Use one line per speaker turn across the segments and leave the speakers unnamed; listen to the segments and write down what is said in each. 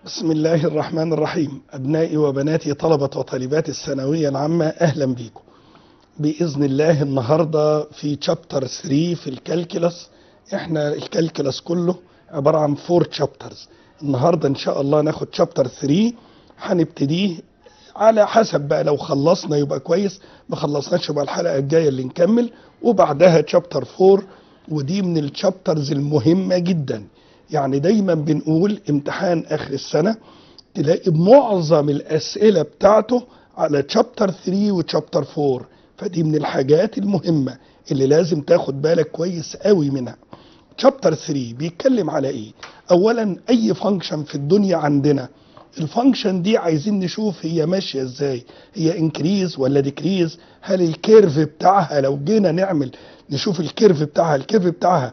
بسم الله الرحمن الرحيم أبنائي وبناتي طلبة وطالبات الثانوية العامة أهلا بيكم بإذن الله النهاردة في شابتر 3 في الكالكولس احنا الكالكولس كله عبارة عن 4 شابترز النهاردة إن شاء الله ناخد شابتر 3 هنبتديه على حسب بقى لو خلصنا يبقى كويس ما خلصناش يبقى الحلقة الجاية اللي نكمل وبعدها شابتر 4 ودي من الشابترز المهمة جدا يعني دايما بنقول امتحان اخر السنة تلاقي معظم الاسئلة بتاعته على تشابتر 3 وتشابتر 4 فدي من الحاجات المهمة اللي لازم تاخد بالك كويس قوي منها تشابتر 3 بيتكلم على ايه اولا اي فانكشن في الدنيا عندنا الفانكشن دي عايزين نشوف هي ماشية ازاي هي انكريز ولا ديكريز هل الكيرف بتاعها لو جينا نعمل نشوف الكيرف بتاعها الكيرف بتاعها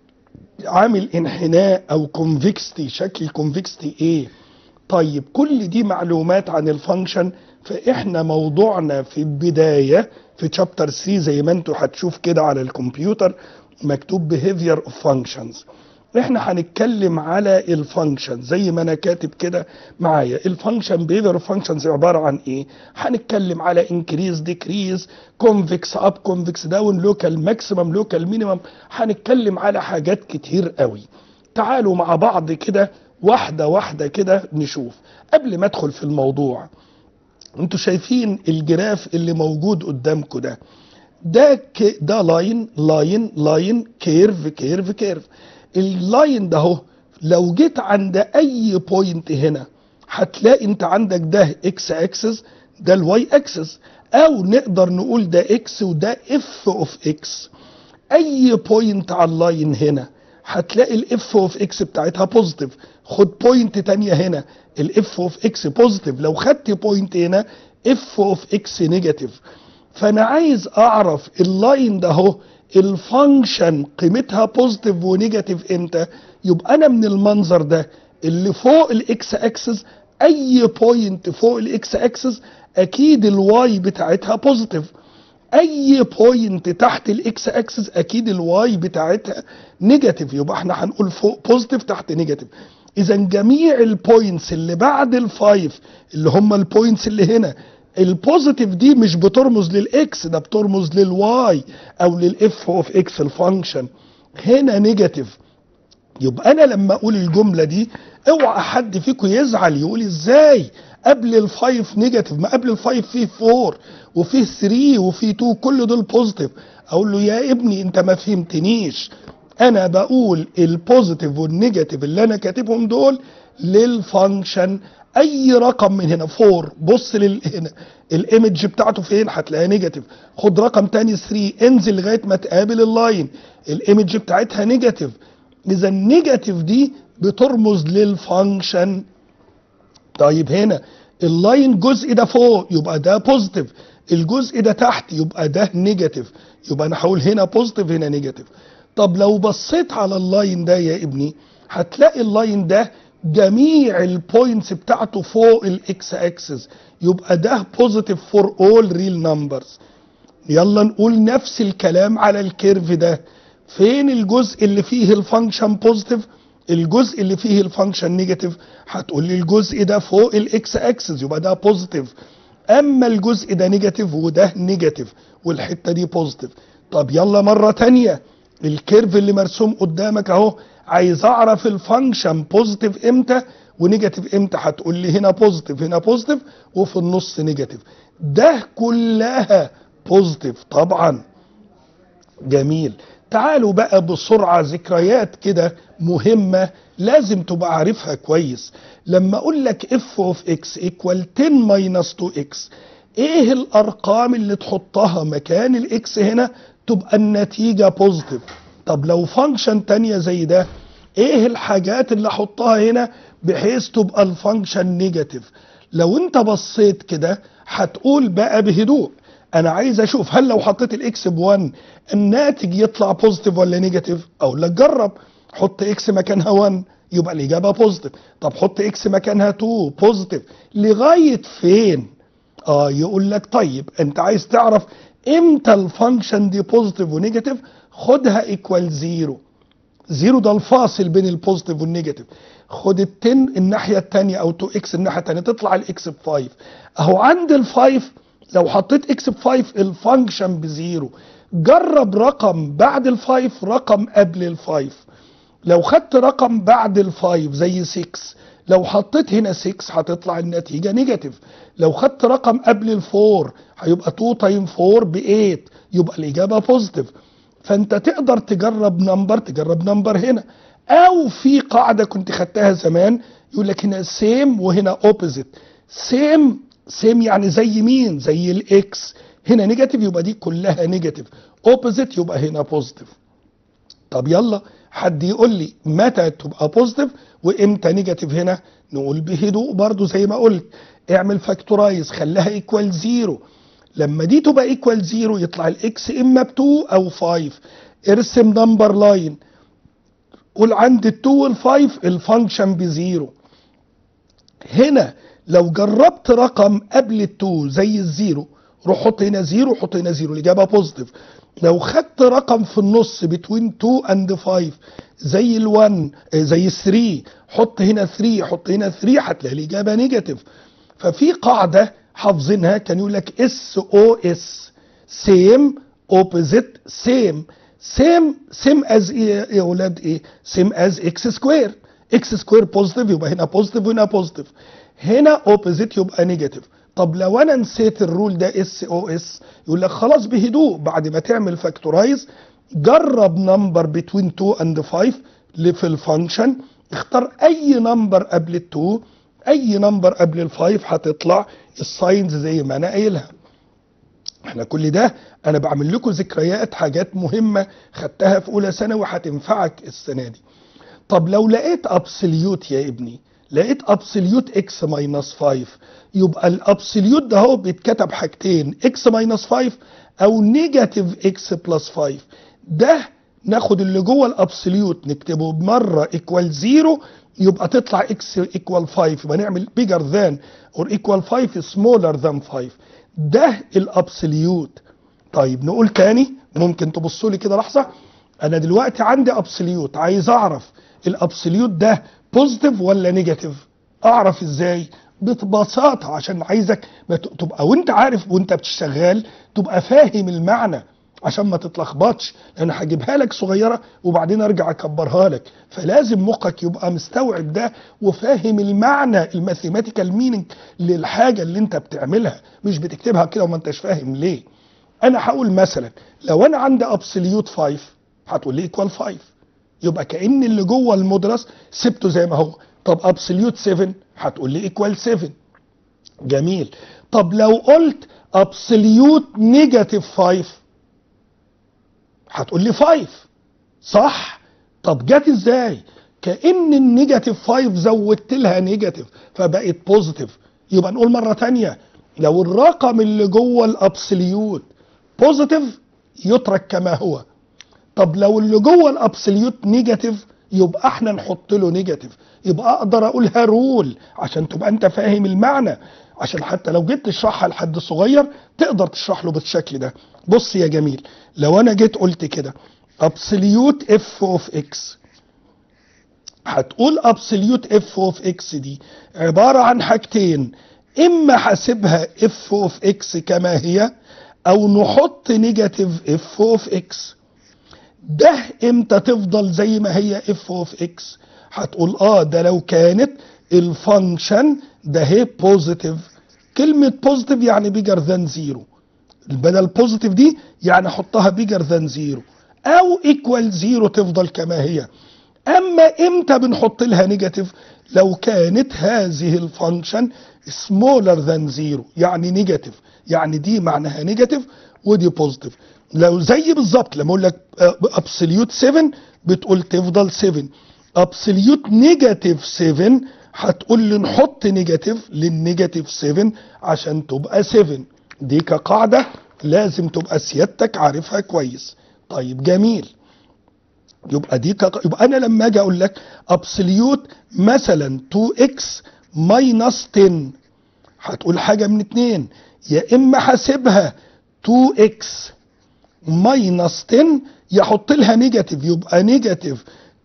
عامل انحناء او كونفكستي شكل الكونفكستي ايه طيب كل دي معلومات عن الفانكشن فاحنا موضوعنا في البدايه في تشابتر 3 زي ما انتوا هتشوف كده على الكمبيوتر مكتوب behavior of functions احنا هنتكلم على الفانكشن زي ما انا كاتب كده معايا الفانكشن behavior of functions عباره عن ايه هنتكلم على increase decrease convex up convex down local maximum local minimum هنتكلم على حاجات كتير قوي تعالوا مع بعض كده واحده واحده كده نشوف قبل ما ادخل في الموضوع انتوا شايفين الجراف اللي موجود قدامكم ده ده ك... ده لاين لاين لاين كيرف كيرف كيرف اللاين ده اهو لو جيت عند اي بوينت هنا هتلاقي انت عندك ده اكس اكسس ده الواي اكسس او نقدر نقول ده اكس وده اف اوف اكس اي بوينت على اللاين هنا هتلاقي الاف اوف اكس بتاعتها بوزيتيف خد بوينت تانية هنا الاف اوف اكس بوزيتيف لو خدت بوينت هنا اف اوف اكس نيجاتيف فانا عايز اعرف اللاين ده اهو الفانكشن قيمتها بوزيتيف ونيجاتيف امتى يبقى انا من المنظر ده اللي فوق الاكس اكسس اي بوينت فوق الاكس اكسس اكيد الواي بتاعتها بوزيتيف اي بوينت تحت الاكس اكسس اكيد الواي بتاعتها نيجاتيف يبقى احنا هنقول فوق بوزيتيف تحت نيجاتيف اذا جميع البوينتس اللي بعد الفايف اللي هم البوينتس اللي هنا البوزيتيف دي مش بترمز للاكس ده بترمز للواي او للاف اوف اكس الفانكشن هنا نيجاتيف يبقى انا لما اقول الجمله دي اوعى حد فيكم يزعل يقول ازاي قبل الفايف نيجاتيف ما قبل الفايف فيه 4 وفيه 3 وفيه 2 كل دول بوزيتيف اقول له يا ابني انت ما فهمتنيش انا بقول البوزيتيف والنيجاتيف اللي انا كاتبهم دول للفانكشن اي رقم من هنا 4 بص لل هنا الايمج بتاعته فين هتلاقيها نيجاتيف خد رقم تاني 3 انزل لغايه ما تقابل اللاين الايمج بتاعتها نيجاتيف اذا النيجاتيف دي بترمز للفانكشن طيب هنا اللاين الجزء ده فوق يبقى ده بوزيتيف الجزء ده تحت يبقى ده نيجاتيف يبقى انا هقول هنا بوزيتيف هنا نيجاتيف طب لو بصيت على اللاين ده يا ابني هتلاقي اللاين ده جميع البوينتس بتاعته فوق الاكس اكسس يبقى ده بوزيتيف فور اول ريل نمبرز يلا نقول نفس الكلام على الكيرف ده فين الجزء اللي فيه الفانكشن بوزيتيف الجزء اللي فيه الفانكشن نيجاتيف هتقول لي الجزء ده فوق الاكس اكسس يبقى ده بوزيتيف اما الجزء ده نيجاتيف وده نيجاتيف والحته دي بوزيتيف طب يلا مره تانية الكيرف اللي مرسوم قدامك اهو عايز اعرف الفانكشن بوزيتيف امتى ونيجاتيف امتى هتقول لي هنا بوزيتيف هنا بوزيتيف وفي النص نيجاتيف ده كلها بوزيتيف طبعا جميل تعالوا بقى بسرعة ذكريات كده مهمة لازم تبقى عارفها كويس لما اقول لك اف اوف اكس ايكوال 10 ماينس 2 اكس ايه الارقام اللي تحطها مكان الاكس هنا تبقى النتيجة بوزيتيف طب لو فانكشن تانية زي ده ايه الحاجات اللي احطها هنا بحيث تبقى الفانكشن نيجاتيف لو انت بصيت كده هتقول بقى بهدوء انا عايز اشوف هل لو حطيت الاكس ب1 الناتج يطلع بوزيتيف ولا نيجاتيف اقول لك جرب حط اكس مكانها 1 يبقى الاجابه بوزيتيف طب حط اكس مكانها 2 بوزيتيف لغايه فين اه يقول لك طيب انت عايز تعرف امتى الفانكشن دي بوزيتيف ونيجاتيف خدها ايكوال زيرو زيرو ده الفاصل بين البوزيتيف والنيجاتيف خد ال 10 الناحيه الثانيه او 2 اكس الناحيه الثانيه تطلع الاكس ب 5 اهو عند ال 5 لو حطيت اكس ب 5 الفانكشن بزيرو جرب رقم بعد ال 5 رقم قبل ال 5 لو خدت رقم بعد ال 5 زي 6 لو حطيت هنا 6 هتطلع النتيجه نيجاتيف لو خدت رقم قبل ال 4 هيبقى 2 تايم 4 ب 8 يبقى الاجابه بوزيتيف فانت تقدر تجرب نمبر تجرب نمبر هنا او في قاعده كنت خدتها زمان يقول لك هنا سيم وهنا اوبوزيت سيم سيم يعني زي مين زي الاكس هنا نيجاتيف يبقى دي كلها نيجاتيف اوبوزيت يبقى هنا بوزيتيف طب يلا حد يقول لي متى تبقى بوزيتيف وامتى نيجاتيف هنا نقول بهدوء برضو زي ما قلت اعمل فاكتورايز خليها ايكوال زيرو لما دي تبقى ايكوال زيرو يطلع الاكس اما ب 2 او 5 ارسم نمبر لاين قول عند ال 2 وال 5 الفانكشن بزيرو هنا لو جربت رقم قبل ال 2 زي الزيرو روح حط هنا زيرو حط هنا زيرو الاجابه بوزيتيف لو خدت رقم في النص بين 2 اند 5 زي ال1 زي ال3 حط هنا 3 حط هنا 3 هتلاقي الاجابه نيجاتيف ففي قاعده حافظينها كان يقول لك اس او اس سيم اوبوزيت سيم سيم سيم از ايه يا اولاد ايه سيم از اكس سكوير اكس سكوير بوزيتيف يبقى هنا بوزيتيف وهنا بوزيتيف هنا اوبوزيت يبقى نيجاتيف طب لو انا نسيت الرول ده اس او اس يقول لك خلاص بهدوء بعد ما تعمل فاكتورايز جرب نمبر بين 2 اند 5 اللي في الفانكشن اختار اي نمبر قبل ال 2 اي نمبر قبل ال 5 هتطلع الساينز زي ما انا قايلها احنا كل ده انا بعمل لكم ذكريات حاجات مهمه خدتها في اولى ثانوي هتنفعك السنه دي طب لو لقيت ابسوليوت يا ابني لقيت ابسوليوت اكس ماينس 5 يبقى الابسوليوت ده هو بيتكتب حاجتين اكس ماينس 5 او نيجاتيف اكس بلس 5 ده ناخد اللي جوه الابسوليوت نكتبه مره ايكوال زيرو يبقى تطلع اكس ايكوال 5 يبقى نعمل بيجر ذان اور ايكوال 5 سمولر ذان 5 ده الابسوليوت طيب نقول تاني ممكن تبصوا لي كده لحظه انا دلوقتي عندي ابسوليوت عايز اعرف الابسوليوت ده بوزيتيف ولا نيجاتيف اعرف ازاي ببساطه عشان عايزك تبقى وانت عارف وانت بتشتغل تبقى فاهم المعنى عشان ما تتلخبطش لان هجيبها لك صغيره وبعدين ارجع اكبرها لك فلازم مخك يبقى مستوعب ده وفاهم المعنى الماثيماتيكال مينينج للحاجه اللي انت بتعملها مش بتكتبها كده وما انتش فاهم ليه انا هقول مثلا لو انا عندي ابسوليوت 5 هتقول لي ايكوال 5 يبقى كان اللي جوه المدرس سبته زي ما هو طب ابسوليوت 7 هتقول لي ايكوال 7 جميل طب لو قلت ابسوليوت نيجاتيف 5 هتقول لي 5 صح طب جت ازاي كان النيجاتيف 5 زودت لها نيجاتيف فبقت بوزيتيف يبقى نقول مره تانية لو الرقم اللي جوه الابسوليوت بوزيتيف يترك كما هو طب لو اللي جوه الابسوليوت نيجاتيف يبقى احنا نحط له نيجاتيف يبقى اقدر اقولها رول عشان تبقى انت فاهم المعنى عشان حتى لو جيت تشرحها لحد صغير تقدر تشرح له بالشكل ده بص يا جميل لو انا جيت قلت كده ابسوليوت اف اوف اكس هتقول ابسوليوت اف اوف اكس دي عباره عن حاجتين اما حاسبها اف اوف اكس كما هي او نحط نيجاتيف اف اوف اكس ده امتى تفضل زي ما هي اف اوف اكس هتقول اه ده لو كانت الفانكشن ده هي بوزيتيف كلمة بوزيتيف يعني بيجر ذان زيرو بدل بوزيتيف دي يعني احطها بيجر ذان زيرو او ايكوال زيرو تفضل كما هي اما امتى بنحط لها نيجاتيف لو كانت هذه الفانكشن سمولر ذان زيرو يعني نيجاتيف يعني دي معناها نيجاتيف ودي بوزيتيف لو زي بالظبط لما اقول لك ابسوليوت 7 بتقول تفضل 7 ابسوليوت نيجاتيف 7 هتقول لي نحط نيجاتيف للنيجاتيف 7 عشان تبقى 7 دي كقاعده لازم تبقى سيادتك عارفها كويس طيب جميل يبقى دي كق... يبقى انا لما اجي اقول لك ابسوليوت مثلا 2x ماينس 10 هتقول حاجه من اتنين يا اما حاسبها 2x ماينس 10 يحط لها نيجاتيف يبقى نيجاتيف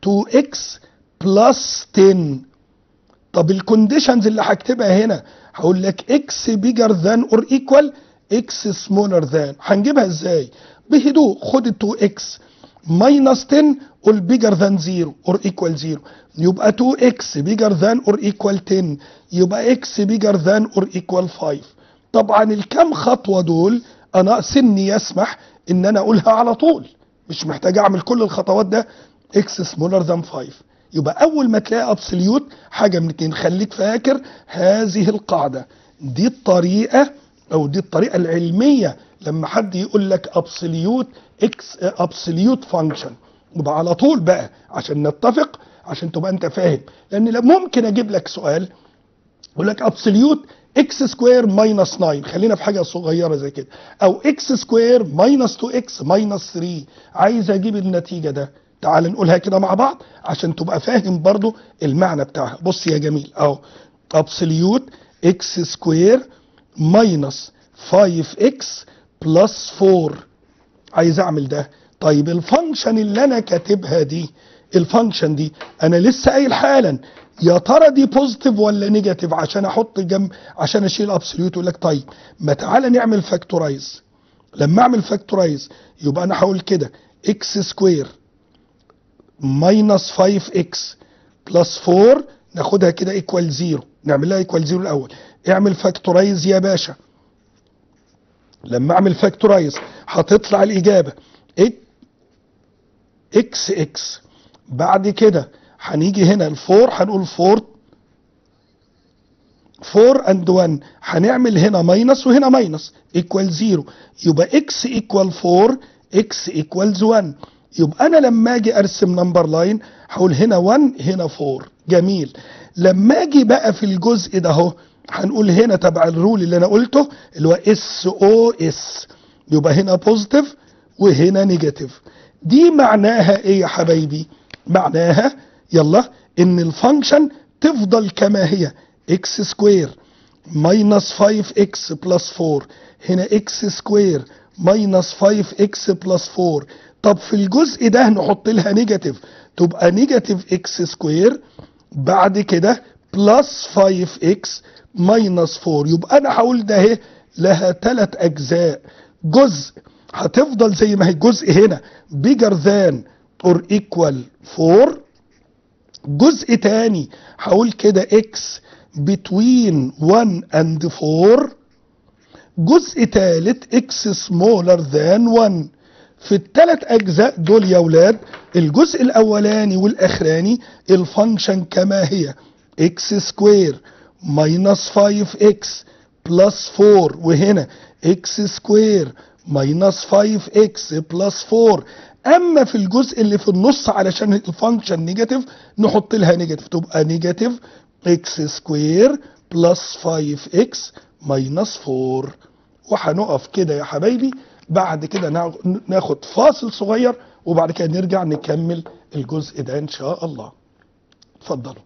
2x بلس 10 طب الكونديشنز اللي هكتبها هنا هقول لك x bigger than or equal x smaller than هنجيبها ازاي بهدوء خد ال 2x minus 10 all bigger than 0 or equal 0 يبقى 2x bigger than or equal 10 يبقى x bigger than or equal 5 طبعا الكام خطوة دول انا سني يسمح ان انا اقولها على طول مش محتاج اعمل كل الخطوات ده x smaller than 5 يبقى اول ما تلاقي ابسوليوت حاجه من اتنين خليك فاكر هذه القاعده دي الطريقه او دي الطريقه العلميه لما حد يقول لك ابسوليوت اكس ابسوليوت فانكشن يبقى على طول بقى عشان نتفق عشان تبقى انت فاهم لان ممكن اجيب لك سؤال يقول لك ابسوليوت اكس سكوير ماينس 9 خلينا في حاجه صغيره زي كده او اكس سكوير ماينس 2 اكس ماينس 3 عايز اجيب النتيجه ده تعال نقولها كده مع بعض عشان تبقى فاهم برضو المعنى بتاعها بص يا جميل اهو ابسوليوت اكس سكوير ماينس 5 اكس بلس 4 عايز اعمل ده طيب الفانكشن اللي انا كاتبها دي الفانكشن دي انا لسه قايل حالا يا ترى دي بوزيتيف ولا نيجاتيف عشان احط جنب عشان اشيل ابسوليوت يقول لك طيب ما تعالى نعمل فاكتورايز لما اعمل فاكتورايز يبقى انا هقول كده اكس سكوير ماينس 5 اكس بلس 4 ناخدها كده ايكوال 0 نعملها ايكوال 0 الاول اعمل فاكتورايز يا باشا لما اعمل فاكتورايز هتطلع الاجابه اكس اكس بعد كده هنيجي هنا الفور هنقول 4 4 اند 1 هنعمل هنا ماينس وهنا ماينس ايكوال 0 يبقى اكس ايكوال 4 اكس ايكوالز 1 يبقى انا لما اجي ارسم نمبر لاين هقول هنا 1 هنا 4 جميل لما اجي بقى في الجزء ده اهو هنقول هنا تبع الرول اللي انا قلته اللي هو اس او اس يبقى هنا بوزيتيف وهنا نيجاتيف دي معناها ايه يا حبايبي معناها يلا ان الفانكشن تفضل كما هي اكس سكوير ماينس 5 اكس بلس 4 هنا اكس سكوير ماينس 5 اكس بلس 4 طب في الجزء ده نحط لها نيجاتيف تبقى نيجاتيف اكس سكوير بعد كده بلس 5 اكس ماينس 4 يبقى انا هقول ده اهي لها ثلاث اجزاء جزء هتفضل زي ما هي جزء هنا bigger than or equal 4 جزء تاني هقول كده x between 1 and 4 جزء تالت x smaller than 1 في الثلاث اجزاء دول يا ولاد الجزء الاولاني والاخراني الفانكشن كما هي x سكوير ماينس 5x بلس 4 وهنا x سكوير ماينس 5x بلس 4 اما في الجزء اللي في النص علشان الفانكشن نيجاتيف نحط لها نيجاتيف تبقى نيجاتيف x سكوير بلس 5x ماينس 4 وهنقف كده يا حبايبي بعد كده ناخد فاصل صغير وبعد كده نرجع نكمل الجزء ده ان شاء الله اتفضلوا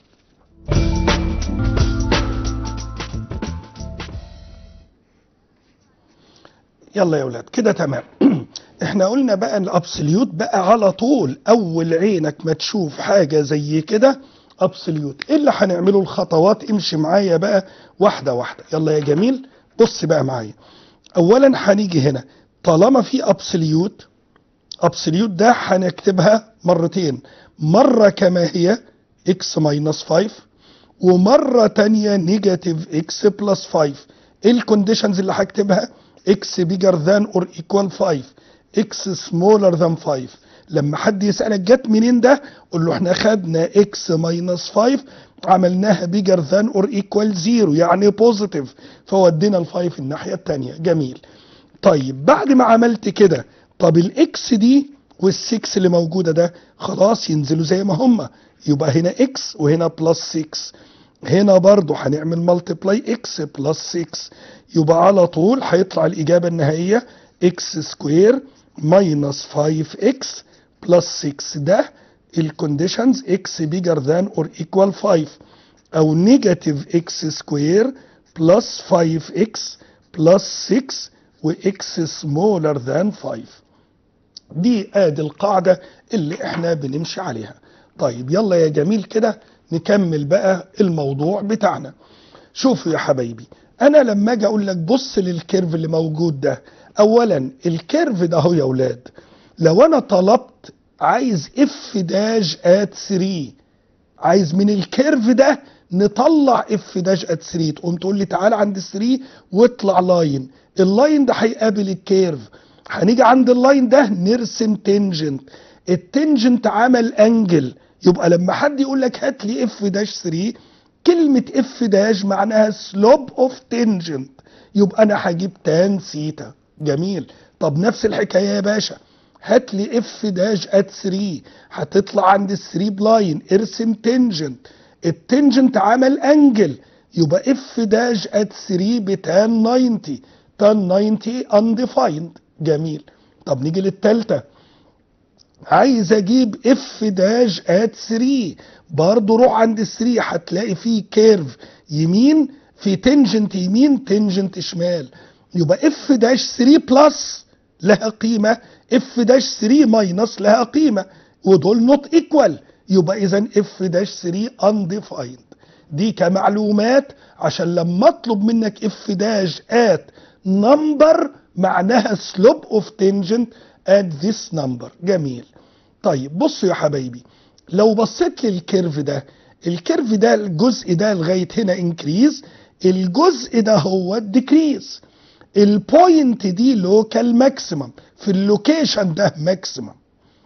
يلا يا ولاد كده تمام احنا قلنا بقى الابسوليوت بقى على طول اول عينك ما تشوف حاجه زي كده ابسوليوت ايه اللي هنعمله الخطوات امشي معايا بقى واحده واحده يلا يا جميل بص بقى معايا اولا هنيجي هنا طالما في ابسوليوت ابسوليوت ده هنكتبها مرتين مره كما هي اكس ماينس 5 ومره تانية نيجاتيف اكس بلس 5 ايه الكونديشنز اللي هكتبها اكس بيجر ذان اور ايكوال 5 اكس سمولر ذان 5 لما حد يسالك جت منين ده قول له احنا خدنا اكس ماينس 5 عملناها بيجر ذان اور ايكوال 0 يعني بوزيتيف فودينا ال5 الناحيه الثانيه جميل طيب بعد ما عملت كده طب الاكس دي وال6 اللي موجوده ده خلاص ينزلوا زي ما هما يبقى هنا اكس وهنا بلس 6 هنا برضو هنعمل ملتبلاي اكس بلس 6 يبقى على طول هيطلع الاجابه النهائيه اكس سكوير ماينس 5 اكس بلس 6 ده الكونديشنز اكس بيجر ذان اور ايكوال 5 او نيجاتيف اكس سكوير بلس 5 اكس بلس 6 واكس سمولر ذان 5 دي ادي القاعده اللي احنا بنمشي عليها طيب يلا يا جميل كده نكمل بقى الموضوع بتاعنا شوفوا يا حبايبي انا لما اجي اقول لك بص للكيرف اللي موجود ده اولا الكيرف ده اهو يا اولاد لو انا طلبت عايز اف داش ات 3 عايز من الكيرف ده نطلع اف داش ات 3 تقوم تقول لي تعالى عند 3 واطلع لاين اللاين ده هيقابل الكيرف هنيجي عند اللاين ده نرسم تنجنت التنجنت عمل انجل يبقى لما حد يقول لك هات لي اف داش 3 كلمة اف داش معناها سلوب اوف تنجنت يبقى انا هجيب تان سيتا جميل طب نفس الحكاية يا باشا هات لي اف داش ات 3 هتطلع عند ال 3 بلاين ارسم تنجنت التنجنت عمل انجل يبقى اف داش ات 3 بتان 90 تان 90 undefined جميل طب نيجي للتالتة عايز اجيب اف داش ات 3 برضه روح عند ال 3 هتلاقي فيه كيرف يمين في تنجنت يمين تنجنت شمال يبقى اف داش 3 بلس لها قيمه اف داش 3 ماينس لها قيمه ودول نوت ايكوال يبقى اذا اف داش 3 undefined دي كمعلومات عشان لما اطلب منك اف داش ات نمبر معناها سلوب اوف تنجنت at this number جميل طيب بصوا يا حبايبي لو بصيت للكيرف ده الكيرف ده الجزء ده لغايه هنا انكريز الجزء ده هو الديكريز البوينت دي لوكال ماكسيمم في اللوكيشن ده ماكسيمم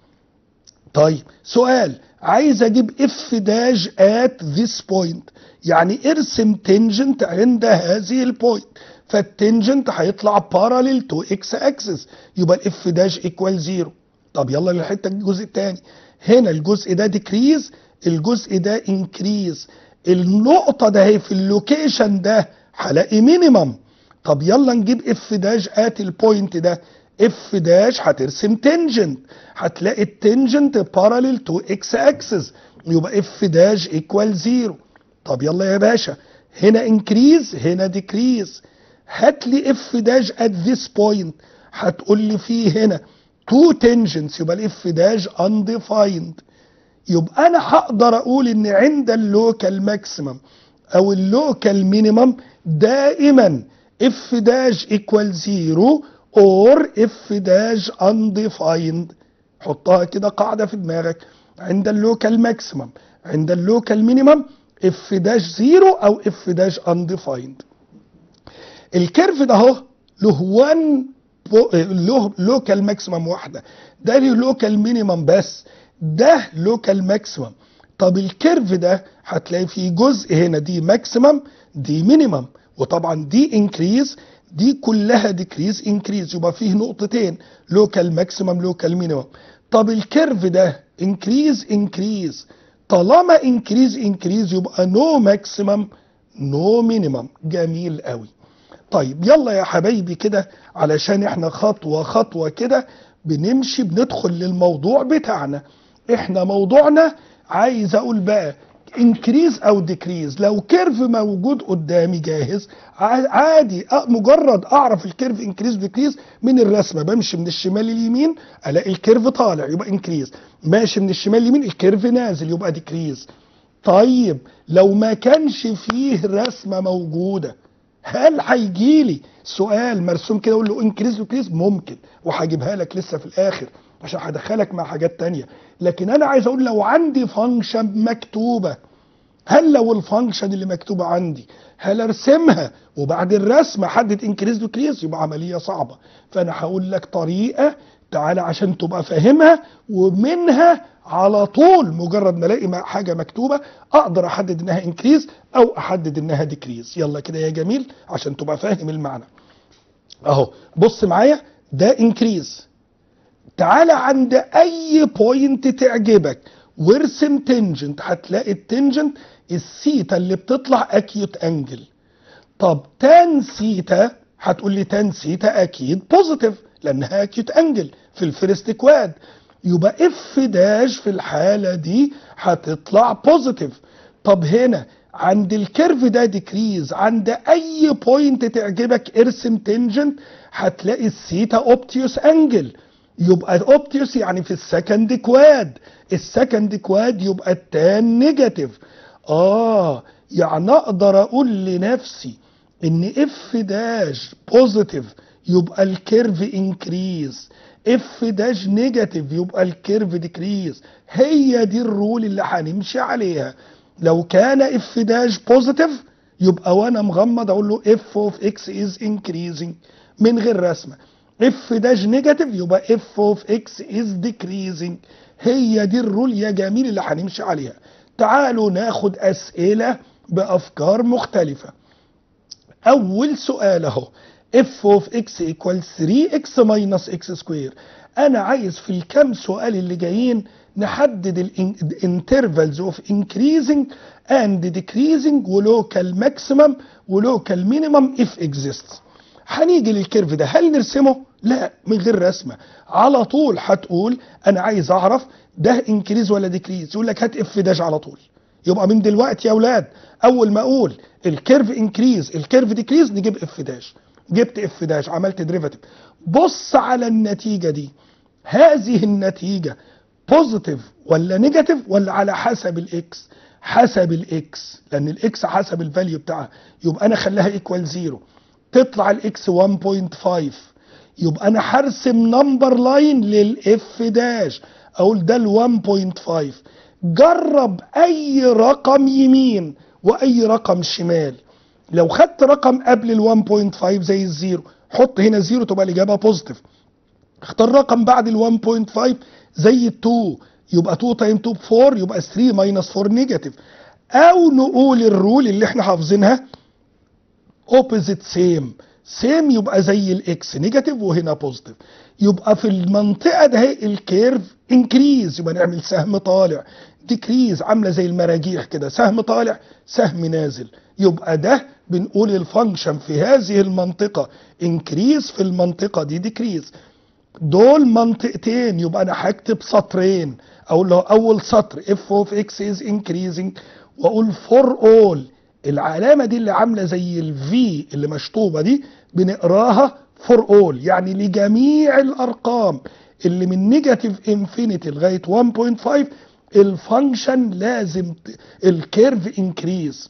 طيب سؤال عايز اجيب اف داش ات ذيس بوينت يعني ارسم تنجنت عند هذه البوينت فالتنجنت هيطلع باراليل تو اكس اكسس يبقى الاف داش ايكوال زيرو طب يلا للحته الجزء الثاني هنا الجزء ده ديكريز الجزء ده انكريز النقطه ده هي في اللوكيشن ده هلاقي مينيمم طب يلا نجيب اف داش ات البوينت ده اف داش هترسم تنجنت هتلاقي التنجنت باراليل تو اكس اكسس يبقى اف داش ايكوال زيرو طب يلا يا باشا هنا انكريز هنا ديكريز هات لي اف داش ات ذيس بوينت هتقول لي فيه هنا تو تنجنتس يبقى الاف داش undefined يبقى انا هقدر اقول ان عند اللوكال ماكسيمم او اللوكال مينيمم دائما اف داش ايكوال زيرو اور اف داش undefined حطها كده قاعده في دماغك عند اللوكال ماكسيمم عند اللوكال مينيمم اف داش زيرو او اف داش undefined الكيرف ده اهو له 1 له لوكال ماكسيمم واحده ده له لوكال مينيمم بس ده لوكال ماكسيمم طب الكيرف ده هتلاقي فيه جزء هنا دي ماكسيمم دي مينيمم وطبعا دي انكريز دي كلها ديكريز انكريز يبقى فيه نقطتين لوكال ماكسيمم لوكال مينيمم طب الكيرف ده انكريز انكريز طالما انكريز انكريز يبقى نو ماكسيمم نو مينيمم جميل قوي طيب يلا يا حبايبي كده علشان احنا خطوة خطوة كده بنمشي بندخل للموضوع بتاعنا احنا موضوعنا عايز اقول بقى انكريز او ديكريز لو كيرف موجود قدامي جاهز عادي مجرد اعرف الكيرف انكريز ديكريز من الرسمه بمشي من الشمال لليمين الاقي الكيرف طالع يبقى انكريز ماشي من الشمال لليمين الكيرف نازل يبقى ديكريز طيب لو ما كانش فيه رسمه موجوده هل هيجي لي سؤال مرسوم كده اقول له انكريز ديكريز ممكن وهجيبها لك لسه في الاخر عشان هدخلك مع حاجات تانية لكن انا عايز اقول لو عندي فانكشن مكتوبة هل لو الفانكشن اللي مكتوبة عندي هل ارسمها وبعد الرسم احدد انكريز ديكريز يبقى عملية صعبة فانا هقول لك طريقة تعالى عشان تبقى فاهمها ومنها على طول مجرد ما الاقي حاجه مكتوبه اقدر احدد انها انكريز او احدد انها ديكريز يلا كده يا جميل عشان تبقى فاهم المعنى اهو بص معايا ده انكريز تعالى عند اي بوينت تعجبك وارسم تنجنت هتلاقي التنجنت السيتا اللي بتطلع اكيوت انجل طب تان سيتا هتقول لي تان سيتا اكيد بوزيتيف لانها اكيوت انجل في الفيرست كواد يبقى اف داش في الحاله دي هتطلع بوزيتيف طب هنا عند الكيرف ده ديكريز عند اي بوينت تعجبك ارسم تنجنت هتلاقي السيتا اوبتيوس انجل يبقى اوبتيوس يعني في السكند كواد السكند كواد يبقى التان نيجاتيف اه يعني اقدر اقول لنفسي ان اف داش بوزيتيف يبقى الكيرف انكريز اف داش نيجاتيف يبقى الكيرف ديكريز هي دي الرول اللي هنمشي عليها لو كان اف داش بوزيتيف يبقى وانا مغمض اقول له اف اوف اكس از انكريزنج من غير رسمه اف داش نيجاتيف يبقى اف اوف اكس از ديكريزنج هي دي الرول يا جميل اللي هنمشي عليها تعالوا ناخد اسئله بافكار مختلفه اول سؤال اهو اف اوف اكس ايكوال 3 اكس ماينس اكس سكوير انا عايز في الكام سؤال اللي جايين نحدد الانترفالز اوف انكريزنج اند ديكريزنج ولوكال ماكسيمم ولوكال مينيمم اف اكزيست هنيجي للكيرف ده هل نرسمه لا من غير رسمه على طول هتقول انا عايز اعرف ده انكريز ولا ديكريز يقول لك هات اف داش على طول يبقى من دلوقتي يا اولاد اول ما اقول الكيرف انكريز الكيرف ديكريز نجيب اف داش جبت اف داش عملت ديريفاتيف بص على النتيجه دي هذه النتيجه بوزيتيف ولا نيجاتيف ولا على حسب الاكس حسب الاكس لان الاكس حسب الفاليو بتاعها يبقى انا خليها ايكوال زيرو تطلع الاكس 1.5 يبقى انا هرسم نمبر لاين للاف داش اقول ده ال 1.5 جرب اي رقم يمين واي رقم شمال لو خدت رقم قبل ال 1.5 زي الزيرو حط هنا زيرو تبقى الاجابه بوزيتيف اختار رقم بعد ال 1.5 زي ال 2 يبقى 2 تايم 2 ب 4 يبقى 3 ماينس 4 نيجاتيف او نقول الرول اللي احنا حافظينها اوبوزيت سيم سيم يبقى زي الاكس نيجاتيف وهنا بوزيتيف يبقى في المنطقه ده الكيرف انكريز يبقى نعمل سهم طالع ديكريز عامله زي المراجيح كده سهم طالع سهم نازل يبقى ده بنقول الفانكشن في هذه المنطقه انكريز في المنطقه دي ديكريز دول منطقتين يبقى انا هكتب سطرين اقول له اول سطر اف اوف اكس از انكريزنج واقول فور اول العلامه دي اللي عامله زي الفي اللي مشطوبه دي بنقراها فور اول يعني لجميع الارقام اللي من نيجاتيف انفينيتي لغايه 1.5 الفانكشن لازم الكيرف انكريز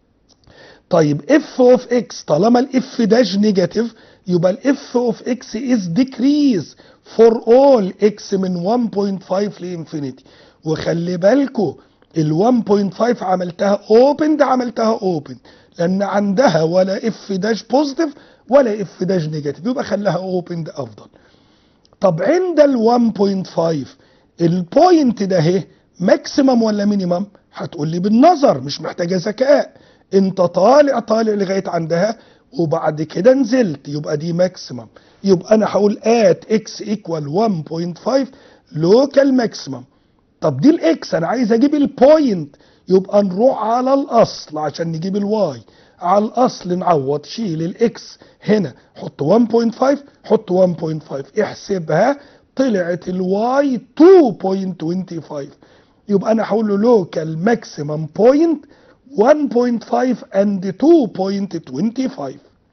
طيب اف اوف اكس طالما الاف داش نيجاتيف يبقى الاف اوف اكس از ديكريز فور اول اكس من 1.5 لانفينيتي وخلي بالكم ال 1.5 عملتها اوبن ده عملتها اوبن لان عندها ولا اف داش بوزيتيف ولا اف داش نيجاتيف يبقى خليها اوبن ده افضل طب عند ال 1.5 البوينت ده اهي ماكسيمم ولا مينيمم هتقول لي بالنظر مش محتاجه ذكاء انت طالع طالع لغايه عندها وبعد كده نزلت يبقى دي ماكسيمم يبقى انا هقول ات اكس ايكوال 1.5 لوكال ماكسيمم طب دي الاكس انا عايز اجيب البوينت يبقى نروح على الاصل عشان نجيب الواي على الاصل نعوض شيل الاكس هنا حط 1.5 حط 1.5 احسبها طلعت الواي 2.25 يبقى انا هقول له لوكال ماكسيمم بوينت 1.5 and 2.25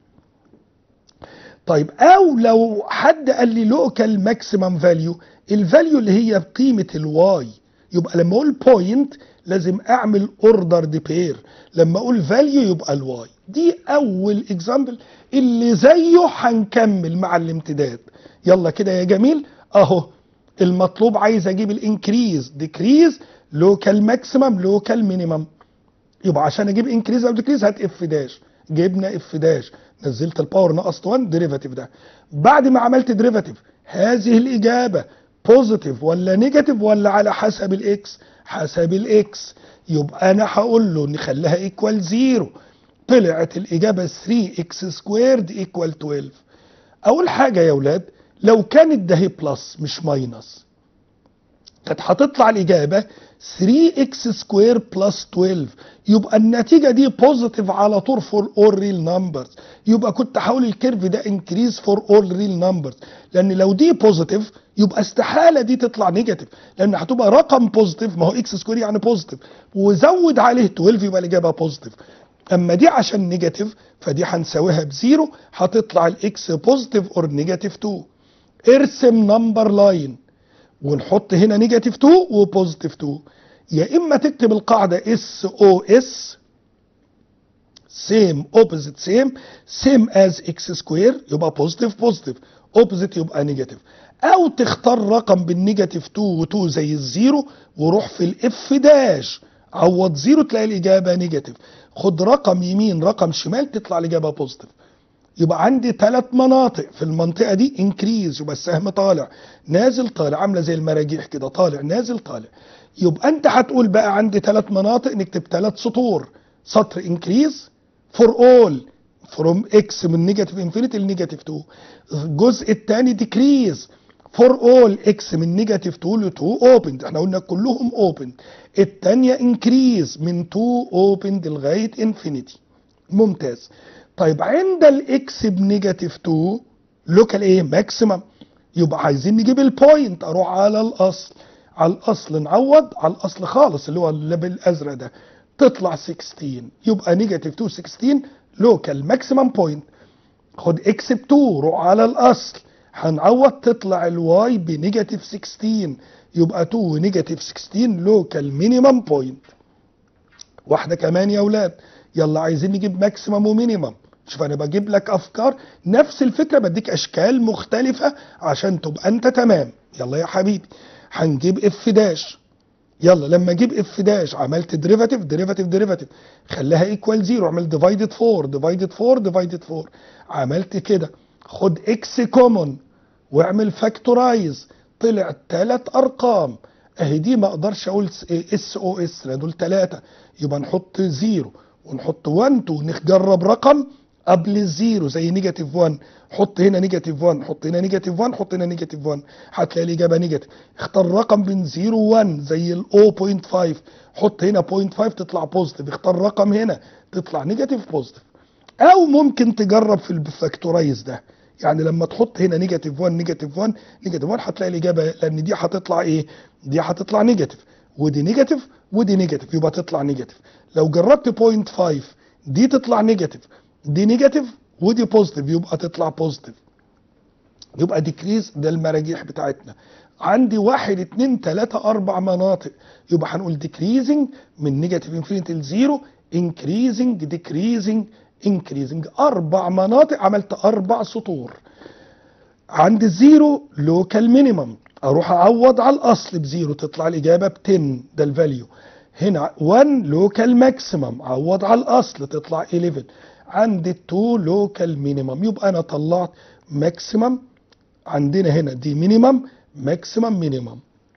طيب او لو حد قال لي لوكال ماكسيمم فاليو الفاليو اللي هي بقيمه الواي يبقى لما اقول بوينت لازم اعمل اوردر دي بير لما اقول فاليو يبقى الواي دي اول اكزامبل اللي زيه هنكمل مع الامتداد يلا كده يا جميل اهو المطلوب عايز اجيب الانكريز ديكريز لوكال ماكسيمم لوكال مينيمم يبقى عشان اجيب انكريز او ديكريز هات اف داش جبنا اف داش نزلت الباور نقصت 1 ديريفاتيف ده بعد ما عملت ديريفاتيف هذه الاجابه بوزيتيف ولا نيجاتيف ولا على حسب الاكس حسب الاكس يبقى انا هقول له نخليها ايكوال زيرو طلعت الاجابه 3 اكس سكويرد ايكوال 12 اول حاجه يا اولاد لو كانت ده هي بلس مش ماينس كانت هتطلع الاجابه 3 اكس سكوير بلس 12 يبقى النتيجه دي بوزيتيف على طول فور اول ريل نمبرز يبقى كنت هقول الكيرف ده انكريز فور اول ريل نمبرز لان لو دي بوزيتيف يبقى استحاله دي تطلع نيجاتيف لان هتبقى رقم بوزيتيف ما هو اكس سكوير يعني بوزيتيف وزود عليه 12 يبقى الاجابه بوزيتيف اما دي عشان نيجاتيف فدي هنساويها بزيرو هتطلع الاكس بوزيتيف اور نيجاتيف 2 ارسم نمبر لاين ونحط هنا نيجاتيف 2 وبوزيتيف 2 يا اما تكتب القاعده اس او اس سيم اوبوزيت سيم سيم از اكس سكوير يبقى بوزيتيف بوزيتيف اوبوزيت يبقى نيجاتيف او تختار رقم بالنيجاتيف 2 و2 زي الزيرو وروح في الاف داش عوض زيرو تلاقي الاجابه نيجاتيف خد رقم يمين رقم شمال تطلع الاجابه بوزيتيف يبقى عندي ثلاث مناطق في المنطقه دي انكريز يبقى السهم طالع نازل طالع عامله زي المراجيح كده طالع نازل طالع يبقى انت هتقول بقى عندي ثلاث مناطق نكتب ثلاث سطور سطر انكريز فور اول فروم اكس من نيجاتيف انفينيتي لنيجاتيف 2 الجزء الثاني ديكريز فور اول اكس من نيجاتيف 2 ل 2 اوبند احنا قلنا كلهم اوبند الثانيه انكريز من 2 اوبند لغايه انفينيتي ممتاز طيب عند الاكس بنيجاتيف 2 لوكال ايه ماكسيمم يبقى عايزين نجيب البوينت اروح على الاصل على الاصل نعوض على الاصل خالص اللي هو اللي بالازرق ده تطلع 16 يبقى نيجاتيف 2 16 لوكال ماكسيمم بوينت خد اكس ب 2 روح على الاصل هنعوض تطلع الواي بنيجاتيف 16 يبقى 2 ونيجاتيف 16 لوكال مينيمم بوينت واحده كمان يا اولاد يلا عايزين نجيب ماكسيمم ومينيمم شوف انا بجيب لك افكار نفس الفكره بديك اشكال مختلفه عشان تبقى انت تمام يلا يا حبيبي هنجيب اف داش يلا لما اجيب اف داش عملت ديريفاتيف ديريفاتيف ديريفاتيف خليها ايكوال زيرو عملت ديفايدد 4 ديفايدد 4 ديفايدد 4 عملت كده خد اكس كومون واعمل فاكتورايز طلع ثلاث ارقام اهي دي ما اقدرش اقول اس او اس لان دول ثلاثه يبقى نحط زيرو ونحط 1 2 نجرب رقم قبل الزيرو زي نيجاتيف 1 حط هنا نيجاتيف 1 حط هنا نيجاتيف 1 حط هنا نيجاتيف 1 هتلاقي الاجابه نيجاتيف اختار رقم بين 0 و 1 زي ال 0.5 حط هنا 0.5 تطلع بوزيتيف اختار رقم هنا تطلع نيجاتيف بوزيتيف او ممكن تجرب في الفاكتورايز ده يعني لما تحط هنا نيجاتيف 1 نيجاتيف 1 نيجاتيف 1 هتلاقي الاجابه لان دي هتطلع ايه؟ دي هتطلع نيجاتيف ودي نيجاتيف ودي نيجاتيف يبقى تطلع نيجاتيف لو جربت 0.5 دي تطلع نيجاتيف دي نيجاتيف ودي بوزيتيف يبقى تطلع بوزيتيف يبقى ديكريز ده المراجيح بتاعتنا عندي واحد اتنين تلاتة اربع مناطق يبقى هنقول ديكريزنج من نيجاتيف انفينيتي لزيرو انكريزنج ديكريزنج انكريزنج اربع مناطق عملت اربع سطور عند الزيرو لوكال مينيمم اروح اعوض على الاصل بزيرو تطلع الاجابه ب 10 ده الفاليو هنا 1 لوكال ماكسيمم عوض على الاصل تطلع 11 عند التو لوكال مينيمم يبقى انا طلعت ماكسيمم عندنا هنا دي مينيمم ماكسيمم مينيمم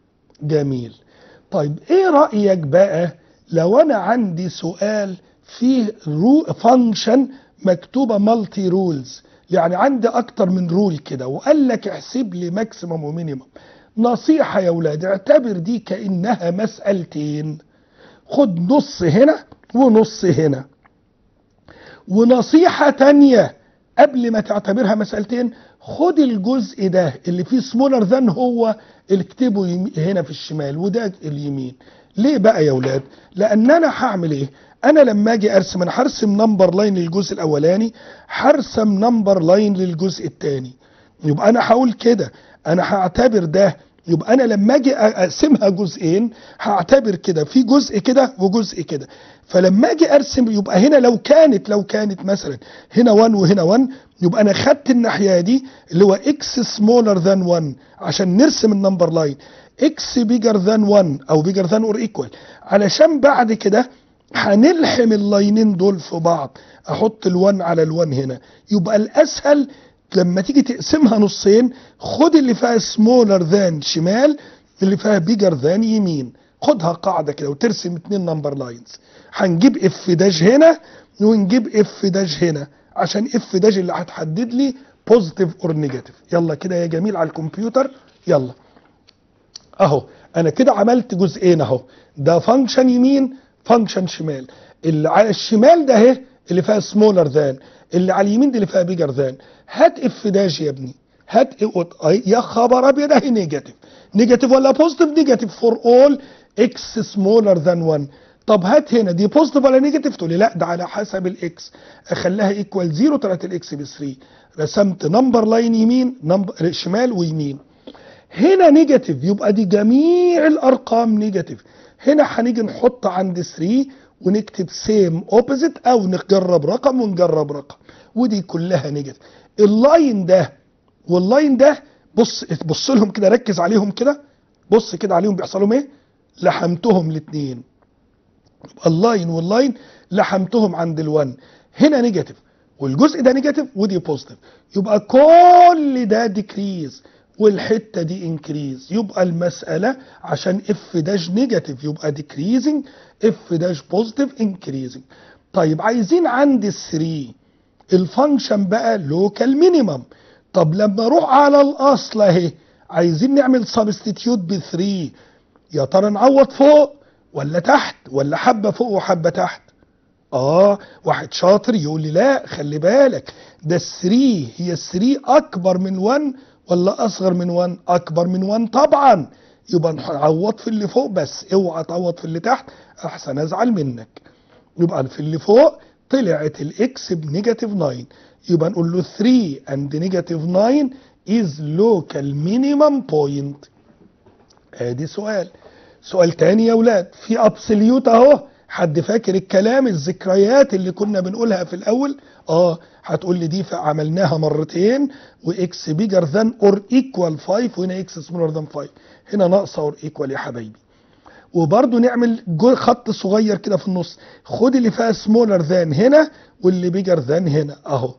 جميل طيب ايه رايك بقى لو انا عندي سؤال فيه رو فانكشن مكتوبه مالتي رولز يعني عندي اكتر من رول كده وقال لك احسب لي ماكسيمم ومينيمم نصيحه يا اولاد اعتبر دي كانها مسالتين خد نص هنا ونص هنا ونصيحة تانية قبل ما تعتبرها مسألتين خد الجزء ده اللي فيه سمولر ذان هو اللي اكتبه هنا في الشمال وده اليمين ليه بقى يا ولاد لان انا هعمل ايه انا لما اجي ارسم انا هرسم نمبر لاين للجزء الاولاني هرسم نمبر لاين للجزء الثاني يبقى انا هقول كده انا هعتبر ده يبقى انا لما اجي اقسمها جزئين هعتبر كده في جزء كده وجزء كده فلما اجي ارسم يبقى هنا لو كانت لو كانت مثلا هنا 1 وهنا 1 يبقى انا خدت الناحيه دي اللي هو اكس سمولر ذان 1 عشان نرسم النمبر لاين اكس بيجر ذان 1 او بيجر ذان اور ايكوال علشان بعد كده هنلحم اللاينين دول في بعض احط ال1 على ال1 هنا يبقى الاسهل لما تيجي تقسمها نصين خد اللي فيها سمولر ذان شمال اللي فيها بيجر ذان يمين خدها قاعده كده وترسم اتنين نمبر لاينز هنجيب اف داش هنا ونجيب اف داش هنا عشان اف داش اللي هتحدد لي بوزيتيف اور نيجاتيف يلا كده يا جميل على الكمبيوتر يلا اهو انا كده عملت جزئين اهو ده فانكشن يمين فانكشن شمال اللي على الشمال ده اهي اللي فيها سمولر ذان اللي على اليمين دي اللي فيها بيجر ذان هات اف داش يا ابني هات يا خبر ابيض اهي نيجاتيف نيجاتيف ولا بوزيتيف نيجاتيف فور اول اكس سمولر ذان 1 طب هات هنا دي بوزيتيف ولا نيجاتيف تقول لي لا ده على حسب الاكس اخليها ايكوال 0 طلعت الاكس ب 3 رسمت نمبر لاين يمين نمبر شمال ويمين هنا نيجاتيف يبقى دي جميع الارقام نيجاتيف هنا هنيجي نحط عند 3 ونكتب سيم اوبوزيت او نجرب رقم ونجرب رقم ودي كلها نيجاتيف اللاين ده واللاين ده بص بص لهم كده ركز عليهم كده بص كده عليهم بيحصل لهم ايه لحمتهم الاثنين يبقى اللاين واللاين لحمتهم عند الوان هنا نيجاتيف والجزء ده نيجاتيف ودي بوزيتيف يبقى كل ده ديكريز والحته دي انكريز يبقى المساله عشان اف داش نيجاتيف يبقى ديكريزنج اف داش بوزيتيف انكريزنج طيب عايزين عند الثري الفانكشن بقى لوكال مينيمم طب لما اروح على الاصل اهي عايزين نعمل سبستيتيوت ب 3 يا ترى نعوض فوق ولا تحت ولا حبه فوق وحبه تحت اه واحد شاطر يقول لي لا خلي بالك ده الثري هي الثري اكبر من 1 ولا اصغر من 1 اكبر من 1 طبعا يبقى نعوض في اللي فوق بس اوعى تعوض في اللي تحت احسن ازعل منك يبقى في اللي فوق طلعت الاكس بنيجاتيف 9 يبقى نقول له 3 and نيجاتيف 9 is local minimum point ادي سؤال سؤال تاني يا ولاد في ابسوليوت اهو حد فاكر الكلام الذكريات اللي كنا بنقولها في الاول اه هتقول لي دي عملناها مرتين واكس بيجر ذان اور ايكوال 5 وهنا اكس سمولر ذان 5 هنا ناقصه اور ايكوال يا حبايبي وبرده نعمل خط صغير كده في النص خد اللي فيها سمولر ذان هنا واللي بيجر ذان هنا اهو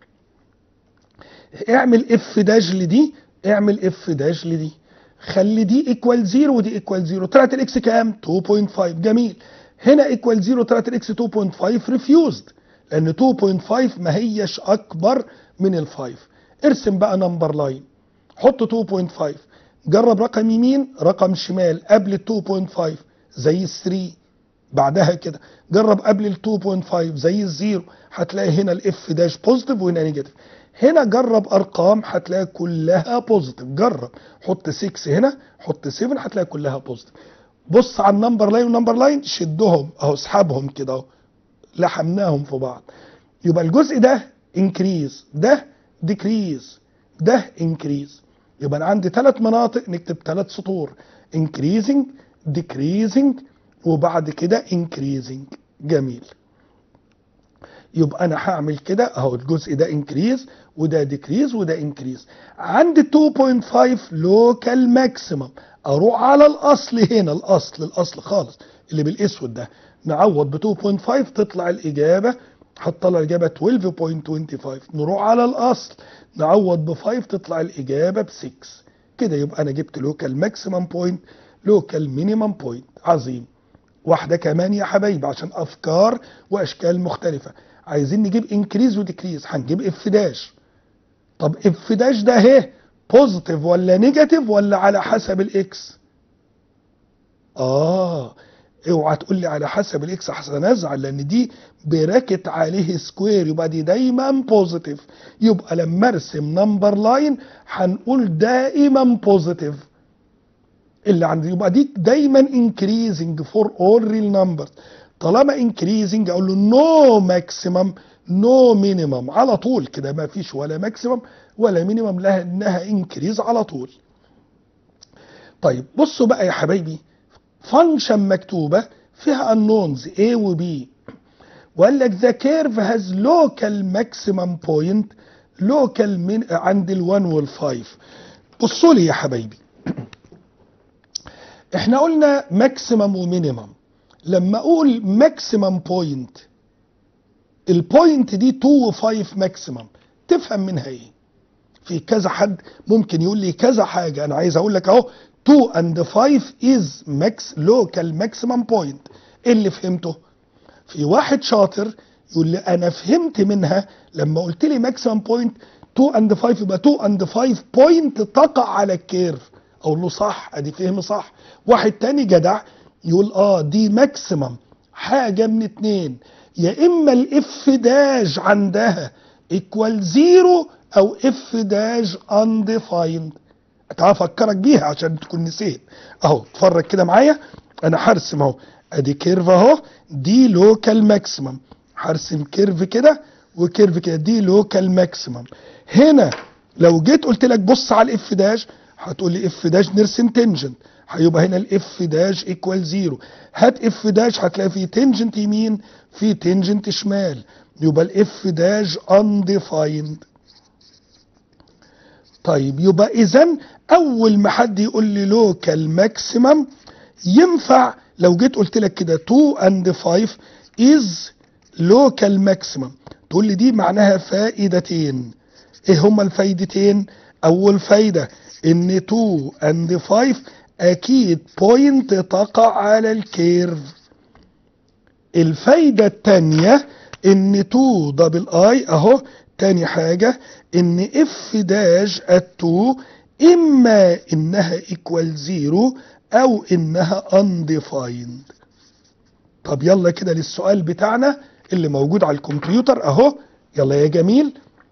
اعمل اف داش لدي اعمل اف داش لدي خلي دي ايكوال 0 ودي ايكوال 0 طلعت الاكس كام 2.5 جميل هنا ايكوال 0 طلعت الاكس 2.5 ريفيوزد لان 2.5 ما هيش اكبر من ال 5 ارسم بقى نمبر لاين حط 2.5 جرب رقم يمين رقم شمال قبل ال 2.5 زي ال 3 بعدها كده جرب قبل ال 2.5 زي الزيرو هتلاقي هنا الاف داش بوزيتيف وهنا نيجاتيف هنا جرب ارقام هتلاقي كلها بوزيتيف جرب حط 6 هنا حط 7 هتلاقي كلها بوزيتيف بص على النمبر لاين والنمبر لاين شدهم اهو اسحبهم كده اهو لحمناهم في بعض يبقى الجزء ده انكريز ده ديكريز ده انكريز يبقى انا عندي ثلاث مناطق نكتب ثلاث سطور انكريزنج ديكريزنج وبعد كده انكريزنج جميل يبقى انا هعمل كده اهو الجزء ده انكريز وده ديكريز وده انكريز عند 2.5 لوكال ماكسيمم اروح على الاصل هنا الاصل الاصل خالص اللي بالاسود ده نعوض ب 2.5 تطلع الاجابه هتطلع الاجابه 12.25 نروح على الاصل نعوض ب 5 تطلع الاجابه ب 6 كده يبقى انا جبت لوكال ماكسيمم بوينت لوكال مينيمم بوينت عظيم واحده كمان يا حبايبي عشان افكار واشكال مختلفه عايزين نجيب انكريز وديكريز هنجيب اف داش طب اف داش ده اهي بوزيتيف ولا نيجاتيف ولا على حسب الاكس اه اوعى تقول لي على حسب الاكس احسن ازعل لان دي براكت عليه سكوير يبقى دي دايما بوزيتيف يبقى لما ارسم نمبر لاين هنقول دائما بوزيتيف اللي عندي يبقى دي دايما انكريزنج فور اول ريل نمبرز طالما انكريزنج اقول له نو ماكسيمم نو مينيمم على طول كده ما فيش ولا ماكسيمم ولا مينيمم لها انها انكريز على طول طيب بصوا بقى يا حبايبي فانكشن مكتوبه فيها unknowns A و B وقال لك ذا كيرف هاز لوكال ماكسيمم بوينت لوكال من عند ال1 وال5 بصوا لي يا حبايبي احنا قلنا ماكسيمم ومينيمم لما اقول ماكسيمم بوينت البوينت دي 2 و5 ماكسيمم تفهم منها ايه في كذا حد ممكن يقول لي كذا حاجه انا عايز اقول لك اهو 2 and 5 is max local maximum point ايه اللي فهمته في واحد شاطر يقول لي انا فهمت منها لما قلت لي maximum point 2 and 5 يبقى 2 and 5 point تقع على الكيرف اقول له صح ادي فهم صح واحد تاني جدع يقول اه دي ماكسيمم حاجه من اتنين يا اما الاف داش عندها ايكوال زيرو او اف داش انديفايند تعال افكرك بيها عشان تكون نسيت اهو اتفرج كده معايا انا هرسم اهو ادي كيرف اهو دي لوكال ماكسيمم هرسم كيرف كده وكيرف كده دي لوكال ماكسيمم هنا لو جيت قلت لك بص على الاف داش هتقول لي اف داش نرسم تنجنت هيبقى هنا الاف داش ايكوال زيرو هات اف داش هتلاقي فيه تنجنت يمين في تنجنت شمال يبقى الاف داش undefined طيب يبقى اذا اول ما حد يقول لي لوكال ماكسيمم ينفع لو جيت قلت لك كده 2 and 5 is local maximum تقول لي دي معناها فائدتين ايه هما الفايدتين اول فايده ان 2 and 5 اكيد بوينت تقع على الكيرف الفايده الثانيه ان 2 دبل اي اهو تاني حاجه ان اف داش ات 2 اما انها ايكوال زيرو او انها undefined طب يلا كده للسؤال بتاعنا اللي موجود على الكمبيوتر اهو يلا يا جميل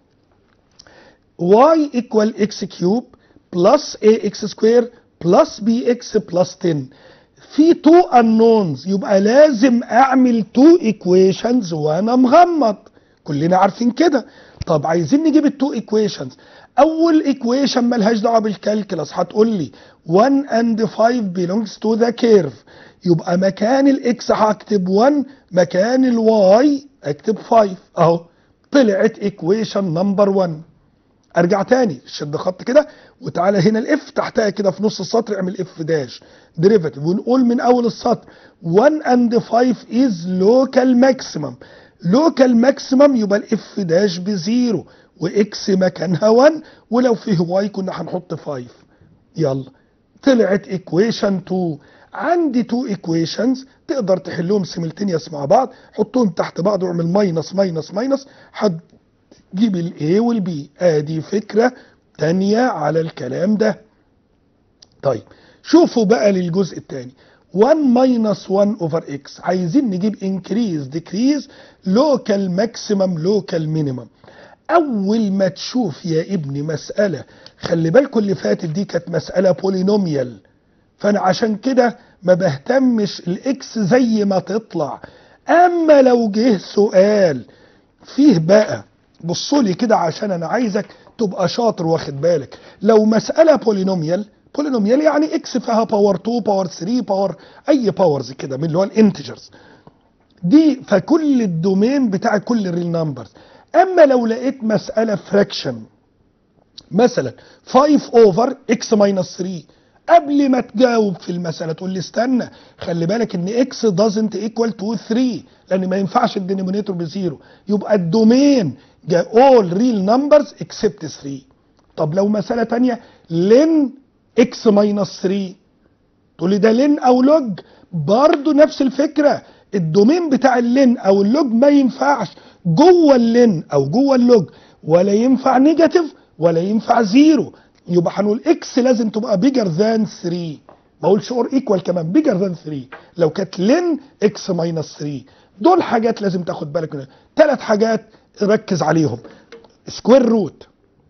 y equal x cube plus ax square plus bx plus 10 في تو unknowns يبقى لازم اعمل تو equations وانا مغمض كلنا عارفين كده طب عايزين نجيب التو equations اول ايكويشن ملهاش دعوه بالكالكلس هتقول لي 1 and 5 belongs to the curve يبقى مكان الاكس هكتب 1 مكان الواي اكتب 5 اهو طلعت ايكويشن نمبر 1 ارجع تاني شد خط كده وتعالى هنا الاف تحتها كده في نص السطر اعمل اف داش ديريفاتيف ونقول من اول السطر 1 and 5 is local maximum لوكال ماكسيمم يبقى الاف داش بزيرو واكس مكانها 1 ولو فيه واي كنا هنحط 5 يلا طلعت ايكويشن 2 عندي 2 ايكويشنز تقدر تحلهم سيملتينيوس مع بعض حطهم تحت بعض واعمل ماينس ماينس ماينس هتجيب الاي والبي ادي فكره تانية على الكلام ده طيب شوفوا بقى للجزء الثاني 1 minus 1 over x عايزين نجيب increase decrease local maximum local minimum اول ما تشوف يا ابني مسألة خلي بالكم اللي فاتت دي كانت مسألة بولينوميال فانا عشان كده ما بهتمش الاكس زي ما تطلع اما لو جه سؤال فيه بقى بصوا لي كده عشان انا عايزك تبقى شاطر واخد بالك لو مسألة بولينوميال بولينوميال يعني اكس فيها باور 2 باور 3 باور اي باورز كده من اللي هو الانتجرز دي فكل الدومين بتاع كل الريل نمبرز اما لو لقيت مساله فراكشن مثلا 5 اوفر اكس ماينس 3 قبل ما تجاوب في المساله تقول لي استنى خلي بالك ان اكس doesn't equal to 3 لان ما ينفعش الدينومينيتور بزيرو يبقى الدومين all real numbers except 3 طب لو مساله ثانيه لن اكس ماينس 3 تقول لي ده لن او لوج برضه نفس الفكره الدومين بتاع اللين او اللوج ما ينفعش جوه اللين او جوه اللوج ولا ينفع نيجاتيف ولا ينفع زيرو يبقى هنقول اكس لازم تبقى بيجر ذان 3 ما اقولش اور ايكوال كمان بيجر ذان 3 لو كانت لين اكس ماينس 3 دول حاجات لازم تاخد بالك منها ثلاث حاجات ركز عليهم سكوير روت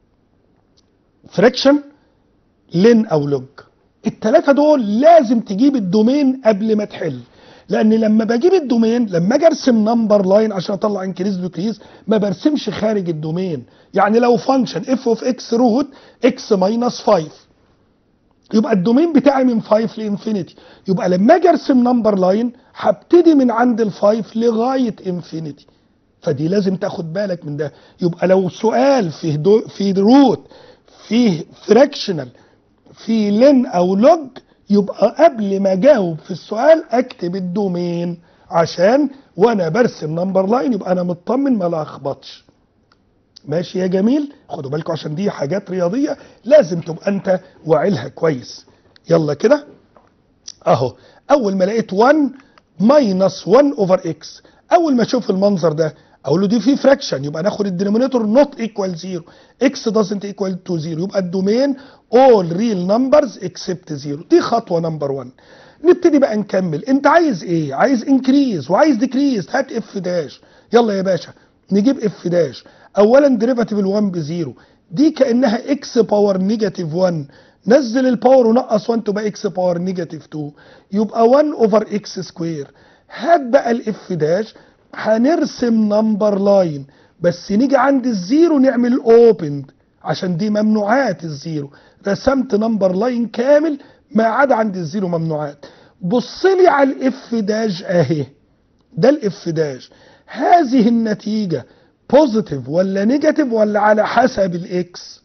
فريكشن لين او لوج الثلاثه دول لازم تجيب الدومين قبل ما تحل لان لما بجيب الدومين لما اجي ارسم نمبر لاين عشان اطلع انكريز ديكريز ما برسمش خارج الدومين يعني لو فانكشن اف اوف اكس روت اكس ماينس 5 يبقى الدومين بتاعي من 5 لانفينيتي يبقى لما اجي ارسم نمبر لاين هبتدي من عند ال 5 لغايه انفينيتي فدي لازم تاخد بالك من ده يبقى لو سؤال فيه دو في روت فيه فراكشنال في لين او لوج يبقى قبل ما اجاوب في السؤال اكتب الدومين عشان وانا برسم نمبر لاين يبقى انا مطمن ما لخبطش ماشي يا جميل خدوا بالكم عشان دي حاجات رياضيه لازم تبقى انت واعيلها كويس يلا كده اهو اول ما لقيت 1 ماينس 1 اوفر اكس اول ما اشوف المنظر ده اقول له دي في فراكشن يبقى ناخد الدينومينيتور نوت ايكوال زيرو اكس doesn't ايكوال تو زيرو يبقى الدومين all real numbers except زيرو دي خطوه نمبر 1 نبتدي بقى نكمل انت عايز ايه عايز انكريز وعايز ديكريز هات اف داش يلا يا باشا نجيب اف داش اولا ديريفاتيف ال1 بزيرو دي كانها اكس باور نيجاتيف 1 نزل الباور ونقص 1 تبقى اكس باور نيجاتيف 2 يبقى 1 اوفر اكس سكوير هات بقى الاف داش هنرسم نمبر لاين بس نيجي عند الزيرو نعمل اوبند عشان دي ممنوعات الزيرو رسمت نمبر لاين كامل ما عدا عند الزيرو ممنوعات بص لي على الاف داش اهي ده الاف داش هذه النتيجة بوزيتيف ولا نيجاتيف ولا على حسب الاكس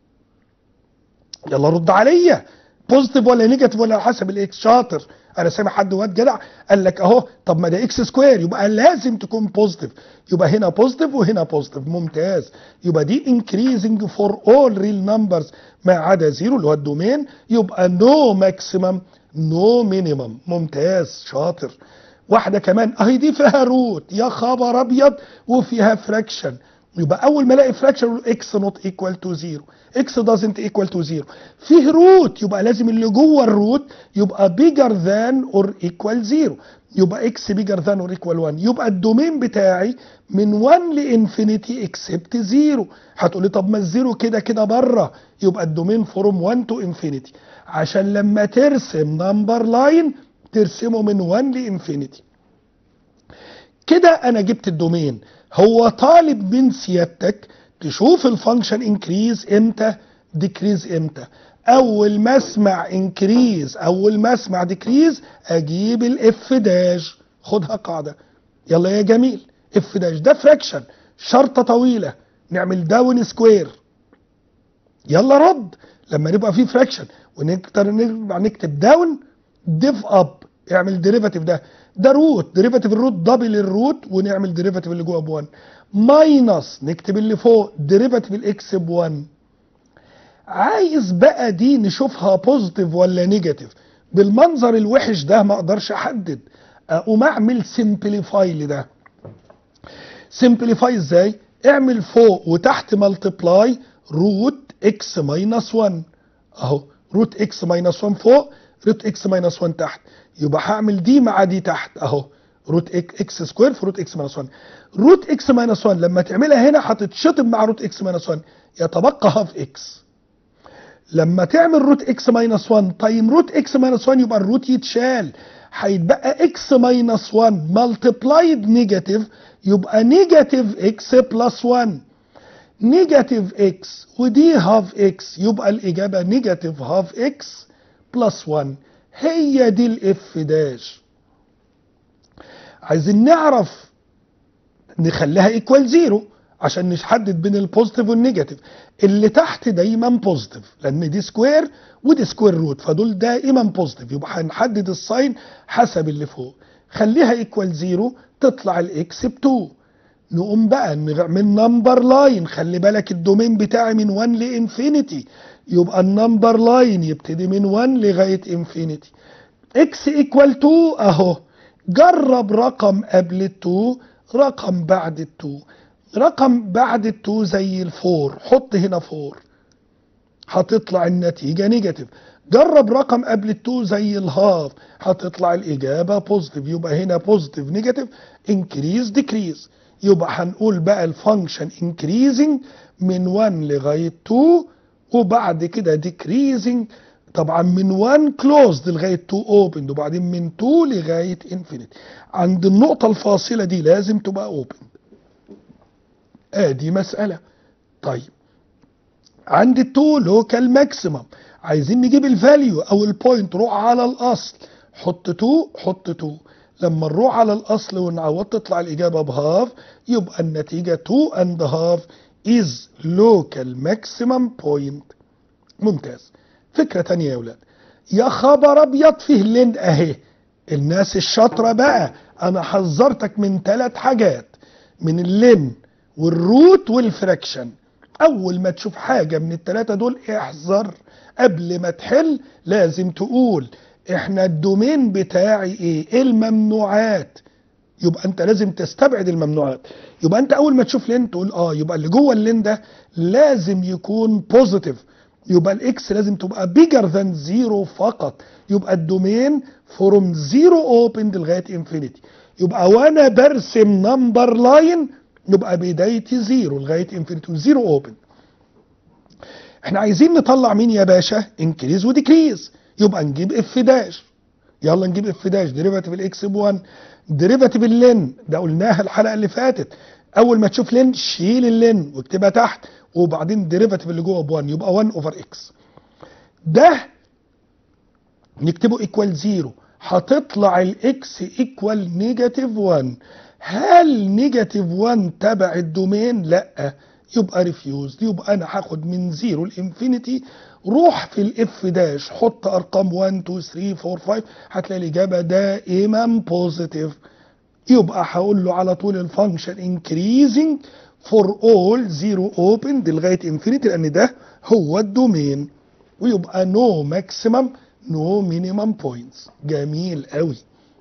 يلا رد عليا بوزيتيف ولا نيجاتيف ولا على حسب الاكس شاطر انا سامع حد واد جدع قال لك اهو طب ما ده اكس سكوير يبقى لازم تكون بوزيتيف يبقى هنا بوزيتيف وهنا بوزيتيف ممتاز يبقى دي انكريزنج فور اول ريل نمبرز ما عدا زيرو اللي هو الدومين يبقى نو ماكسيمم نو مينيمم ممتاز شاطر واحده كمان اهي دي فيها روت يا خبر ابيض وفيها فراكشن يبقى اول ما الاقي فراكشن اكس نوت ايكوال تو زيرو اكس دازنت ايكوال تو زيرو فيه روت يبقى لازم اللي جوه الروت يبقى بيجر ذان اور ايكوال زيرو يبقى اكس بيجر ذان اور ايكوال 1 يبقى الدومين بتاعي من 1 لانفينيتي اكسبت زيرو هتقولي طب ما الزيرو كده كده بره يبقى الدومين فروم 1 تو انفينيتي عشان لما ترسم نمبر لاين ترسمه من 1 لانفينيتي كده انا جبت الدومين هو طالب من سيادتك تشوف الفانكشن انكريز امتى ديكريز امتى اول ما اسمع انكريز اول ما اسمع ديكريز اجيب الاف داش خدها قاعده يلا يا جميل اف داش ده فراكشن شرطه طويله نعمل داون سكوير يلا رد لما نبقى في فراكشن ونقدر نكتب داون ديف اب اعمل ديريفاتيف ده ده روت ديريفاتيف الروت دبل الروت ونعمل ديريفاتيف اللي جوه ب 1 ماينس نكتب اللي فوق ديريفاتيف الاكس ب 1 عايز بقى دي نشوفها بوزيتيف ولا نيجاتيف بالمنظر الوحش ده ما اقدرش احدد اقوم اعمل سمبليفاي لده سمبليفاي ازاي اعمل فوق وتحت ملتبلاي روت اكس ماينس 1 اهو روت اكس ماينس 1 فوق روت اكس ماينس 1 تحت يبقى هعمل دي مع دي تحت اهو روت اكس سكوير في روت اكس ماينس 1 روت اكس ماينس 1 لما تعملها هنا هتتشطب مع روت اكس ماينس 1 يتبقى هاف اكس لما تعمل روت اكس ماينس 1 تايم روت اكس ماينس 1 يبقى الروت يتشال هيتبقى اكس ماينس 1 ملتبلايد نيجاتيف يبقى نيجاتيف اكس بلس 1 نيجاتيف اكس ودي هاف اكس يبقى الاجابه نيجاتيف هاف اكس بلس 1 هي دي الاف داش عايزين نعرف نخليها ايكوال زيرو عشان نحدد بين البوزيتيف والنيجاتيف اللي تحت دايما بوزيتيف لان دي سكوير ودي سكوير روت فدول دائما بوزيتيف يبقى هنحدد الساين حسب اللي فوق خليها ايكوال زيرو تطلع الاكس ب 2 نقوم بقى نعمل نمبر لاين خلي بالك الدومين بتاعي من 1 لانفينيتي يبقى النمبر لاين يبتدي من 1 لغايه انفينيتي اكس ايكوال 2 اهو جرب رقم قبل ال 2 رقم بعد ال 2 رقم بعد ال 2 زي الفور حط هنا فور هتطلع النتيجه نيجاتيف جرب رقم قبل ال 2 زي الهاف هتطلع الاجابه بوزيتيف يبقى هنا بوزيتيف نيجاتيف انكريز ديكريز يبقى هنقول بقى الفانكشن انكريزنج من 1 لغايه 2 وبعد كده ديكريزنج طبعا من 1 كلوزد لغايه 2 اوبند وبعدين من 2 لغايه انفينيتي عند النقطه الفاصله دي لازم تبقى اوبند ادي مساله طيب عند التو لوكال ماكسيمم عايزين نجيب الفاليو او البوينت روح على الاصل حط 2 حط 2 لما نروح على الاصل ونعوض تطلع الاجابه بهاف يبقى النتيجه 2 اند هاف از لوكال ماكسيمم بوينت ممتاز فكره تانية يا ولاد يا خبر ابيض فيه لين اهي الناس الشاطره بقى انا حذرتك من ثلاث حاجات من اللين والروت والفراكشن اول ما تشوف حاجه من الثلاثه دول احذر قبل ما تحل لازم تقول احنا الدومين بتاعي ايه ايه الممنوعات يبقى انت لازم تستبعد الممنوعات يبقى انت اول ما تشوف لين تقول اه يبقى اللي جوه اللين ده لازم يكون بوزيتيف يبقى الاكس لازم تبقى بيجر ذان زيرو فقط يبقى الدومين فروم زيرو اوبند لغايه انفينيتي يبقى وانا برسم نمبر لاين يبقى بدايتي زيرو لغايه انفينيتي زيرو اوبن احنا عايزين نطلع مين يا باشا انكريز وديكريز يبقى نجيب اف داش يلا نجيب اف داش ديريفاتيف الاكس ب 1 ديريفاتيف اللين ده قلناها الحلقه اللي فاتت اول ما تشوف لين شيل اللين واكتبها تحت وبعدين ديريفاتيف اللي جوه ب 1 يبقى 1 اوفر اكس ده نكتبه ايكوال 0 هتطلع الاكس ايكوال نيجاتيف 1 هل نيجاتيف 1 تبع الدومين لا يبقى ريفيوزد يبقى انا هاخد من 0 لانفينيتي روح في الاف داش حط ارقام 1 2 3 4 5 هتلاقي الاجابه دائما بوزيتيف يبقى هقول له على طول الفانكشن انكريزنج فور اول زيرو اوبن لغايه انفينيتي لان ده هو الدومين ويبقى نو ماكسيمم نو مينيمم بوينتس جميل قوي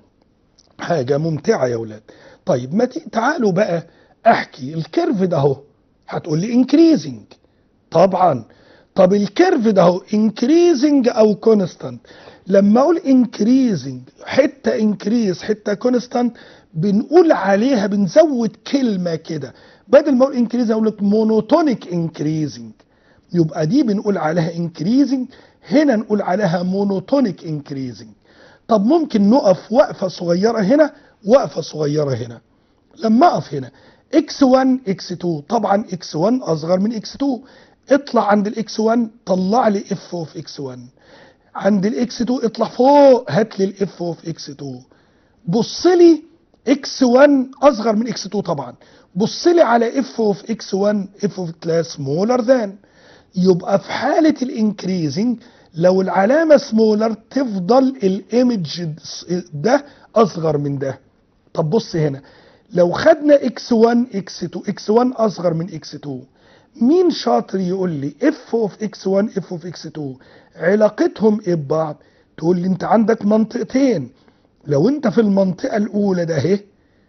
حاجه ممتعه يا ولاد طيب ما تعالوا بقى احكي الكيرف ده اهو هتقول لي انكريزنج طبعا طب الكيرف ده اهو انكريزنج او كونستانت لما اقول انكريزنج حته انكريز حته كونستانت بنقول عليها بنزود كلمه كده بدل ما اقول انكريز اقول لك مونوتونيك انكريزنج يبقى دي بنقول عليها انكريزنج هنا نقول عليها مونوتونيك انكريزنج طب ممكن نقف وقفه صغيره هنا وقفه صغيره هنا لما اقف هنا x1 x2 طبعا x1 اصغر من x2 اطلع عند الاكس 1 طلع لي اف اوف اكس 1 عند الاكس 2 اطلع فوق هات لي الاف اوف اكس 2 بص لي اكس 1 اصغر من اكس 2 طبعا بص لي على اف اوف اكس 1 اف اوف كلاس سمولر ذان يبقى في حاله الانكريزنج لو العلامه سمولر تفضل الايمج ده اصغر من ده طب بص هنا لو خدنا اكس 1 اكس 2 اكس 1 اصغر من اكس 2 مين شاطر يقول لي اف اوف اكس 1 اف اوف اكس 2 علاقتهم ايه ببعض تقول لي انت عندك منطقتين لو انت في المنطقه الاولى ده اهي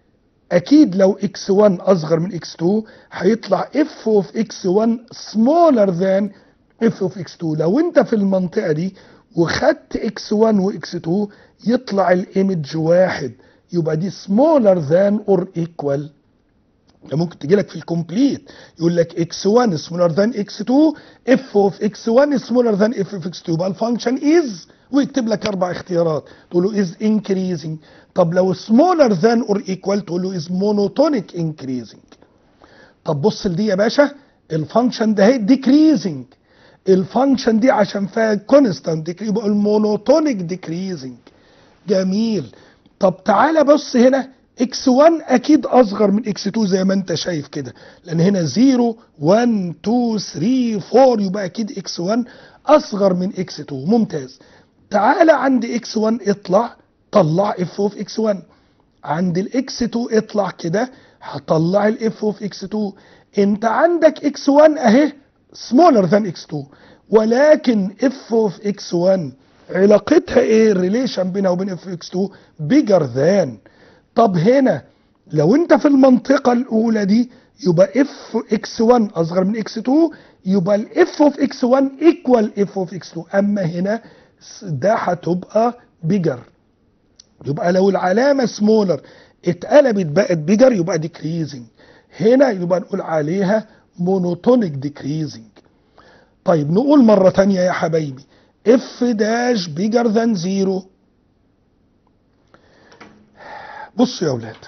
اكيد لو اكس 1 اصغر من اكس 2 هيطلع اف اوف اكس 1 سمولر ذان اف اوف اكس 2 لو انت في المنطقه دي وخدت اكس 1 واكس 2 يطلع الايمج واحد يبقى دي سمولر ذان اور ايكوال ده ممكن تجي لك في الكومبليت يقول لك اكس 1 سمولر ذان اكس 2 اف اوف اكس 1 سمولر ذان اف اوف اكس 2 يبقى الفانكشن از ويكتب لك اربع اختيارات تقول له از انكريزنج طب لو سمولر ذان اور ايكوال تقول له از مونوتونيك انكريزنج طب بص لدي يا باشا الفانكشن ده هي ديكريزنج الفانكشن دي عشان فيها كونستانت يبقى المونوتونيك ديكريزنج جميل طب تعالى بص هنا اكس 1 اكيد اصغر من اكس 2 زي ما انت شايف كده لان هنا 0 1 2 3 4 يبقى اكيد اكس 1 اصغر من اكس 2 ممتاز تعالى عند اكس 1 اطلع طلع اف اوف اكس 1 عند الاكس 2 اطلع كده هطلع الاف اوف اكس 2 انت عندك اكس 1 اهي سمولر ذان اكس 2 ولكن اف اوف اكس 1 علاقتها ايه الريليشن بينها وبين اف اكس 2 بيجر ذان طب هنا لو انت في المنطقة الاولى دي يبقى اف اكس 1 اصغر من اكس 2 يبقى الاف اوف اكس 1 ايكوال اف اوف اكس 2 اما هنا ده هتبقى بيجر يبقى لو العلامة سمولر اتقلبت بقت بيجر يبقى ديكريزنج هنا يبقى نقول عليها مونوتونيك ديكريزنج طيب نقول مرة تانية يا حبايبي اف داش بيجر ذان زيرو بصوا يا اولاد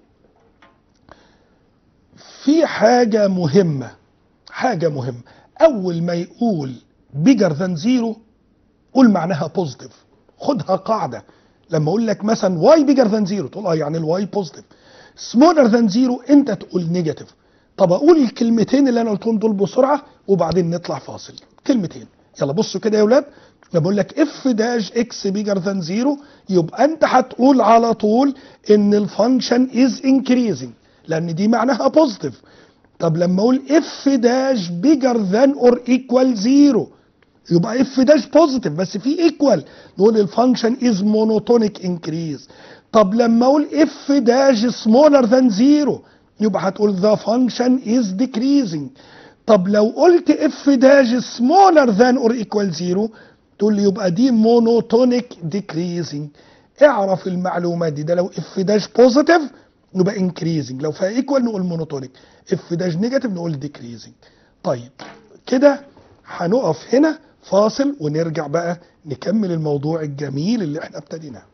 في حاجة مهمة حاجة مهمة أول ما يقول بيجر ذان زيرو قول معناها بوزيتيف خدها قاعدة لما أقول لك مثلا واي بيجر ذان زيرو تقول اه يعني الواي بوزيتيف سمولر ذان زيرو أنت تقول نيجاتيف طب أقول الكلمتين اللي أنا قلتهم دول بسرعة وبعدين نطلع فاصل كلمتين يلا بصوا كده يا أولاد لما بقول لك اف داش اكس بيجر ذان زيرو يبقى انت هتقول على طول ان الفانكشن از انكريزنج لان دي معناها بوزيتيف طب لما اقول اف داش بيجر ذان اور ايكوال زيرو يبقى اف داش بوزيتيف بس في ايكوال نقول الفانكشن از مونوتونيك انكريز طب لما اقول اف داش سمولر ذان زيرو يبقى هتقول ذا فانكشن از ديكريزنج طب لو قلت اف داش سمولر ذان اور ايكوال زيرو تقول لي يبقى دي مونوتونيك ديكريزنج اعرف المعلومات دي ده لو اف داش بوزيتيف يبقى انكريزنج لو فيها ايكوال نقول مونوتونيك اف داش نيجاتيف نقول ديكريزنج طيب كده هنقف هنا فاصل ونرجع بقى نكمل الموضوع الجميل اللي احنا ابتديناه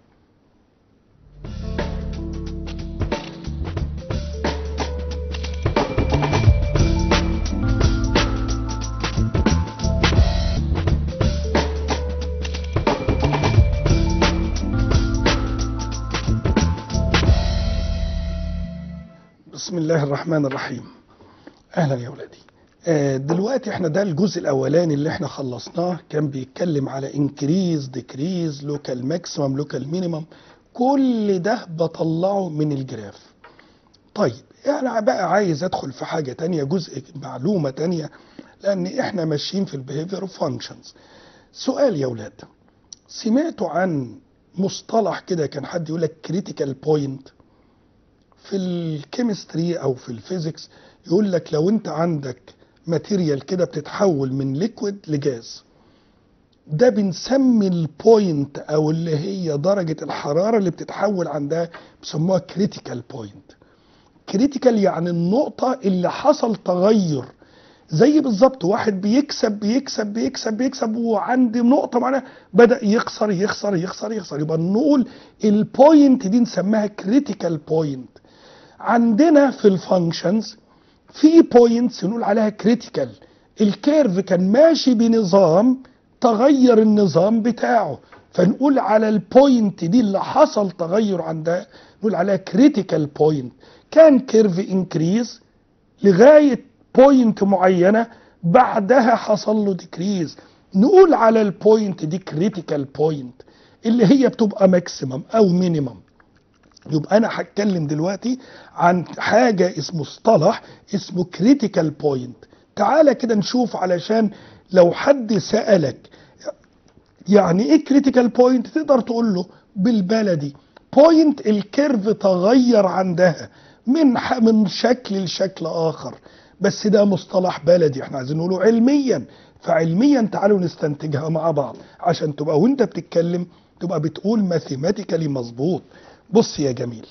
بسم الله الرحمن الرحيم اهلا يا ولادي آه، دلوقتي احنا ده الجزء الاولاني اللي احنا خلصناه كان بيتكلم على انكريز ديكريز لوكال ماكسيمم لوكال مينيمم كل ده بطلعه من الجراف طيب انا بقى عايز ادخل في حاجه تانية جزء معلومه تانية لان احنا ماشيين في البيهيفير اوف فانكشنز سؤال يا ولاد سمعتوا عن مصطلح كده كان حد يقول لك كريتيكال بوينت في الكيمستري او في الفيزيكس يقول لك لو انت عندك ماتيريال كده بتتحول من ليكويد لجاز ده بنسمي البوينت او اللي هي درجة الحرارة اللي بتتحول عندها بيسموها كريتيكال بوينت كريتيكال يعني النقطة اللي حصل تغير زي بالظبط واحد بيكسب بيكسب بيكسب بيكسب وعند نقطة معينة بدأ يخسر يخسر يخسر يخسر يبقى نقول البوينت دي نسميها كريتيكال بوينت عندنا في الفانكشنز في بوينتس نقول عليها كريتيكال الكيرف كان ماشي بنظام تغير النظام بتاعه فنقول على البوينت دي اللي حصل تغير عندها نقول عليها كريتيكال بوينت كان كيرف انكريز لغايه بوينت معينه بعدها حصل له ديكريز نقول على البوينت دي كريتيكال بوينت اللي هي بتبقى ماكسيمم او مينيمم يبقى انا هتكلم دلوقتي عن حاجه اسمه مصطلح اسمه كريتيكال بوينت تعالى كده نشوف علشان لو حد سالك يعني ايه كريتيكال بوينت تقدر تقول له بالبلدي بوينت الكيرف تغير عندها من ح- من شكل لشكل اخر بس ده مصطلح بلدي احنا عايزين نقوله علميا فعلميا تعالوا نستنتجها مع بعض عشان تبقى وانت بتتكلم تبقى بتقول ماثيماتيكالي مظبوط بص يا جميل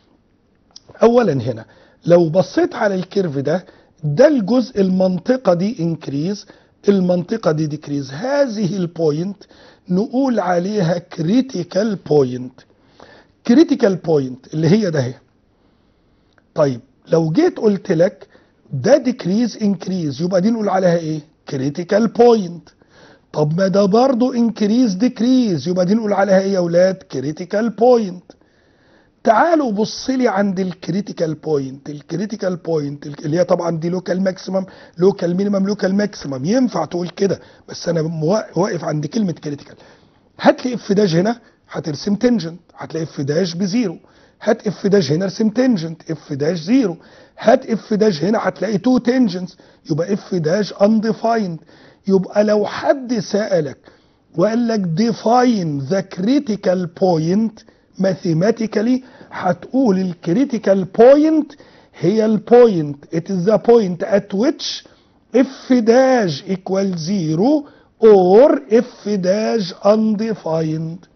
اولا هنا لو بصيت على الكيرف ده ده الجزء المنطقه دي انكريز المنطقه دي ديكريز هذه البوينت نقول عليها كريتيكال بوينت كريتيكال بوينت اللي هي ده اهي طيب لو جيت قلت لك ده ديكريز انكريز يبقى دي نقول عليها ايه كريتيكال بوينت طب ما ده برضه انكريز ديكريز يبقى دي نقول عليها ايه يا اولاد كريتيكال بوينت تعالوا بص لي عند الكريتيكال بوينت الكريتيكال بوينت اللي هي طبعا دي لوكال ماكسيمم لوكال مينيمم لوكال ماكسيمم ينفع تقول كده بس انا موا- واقف عند كلمه كريتيكال هات لي اف داش هنا هترسم تنجنت هتلاقي اف داش بزيرو هات اف داش هنا ارسم تنجنت اف داش زيرو هات اف داش هنا هتلاقي تو تنجنتس يبقى اف داش undefined يبقى لو حد سألك وقال لك define the critical point mathematically هتقول الكريتيكال بوينت هي البوينت it is the point at which f dash equals zero or f dash undefined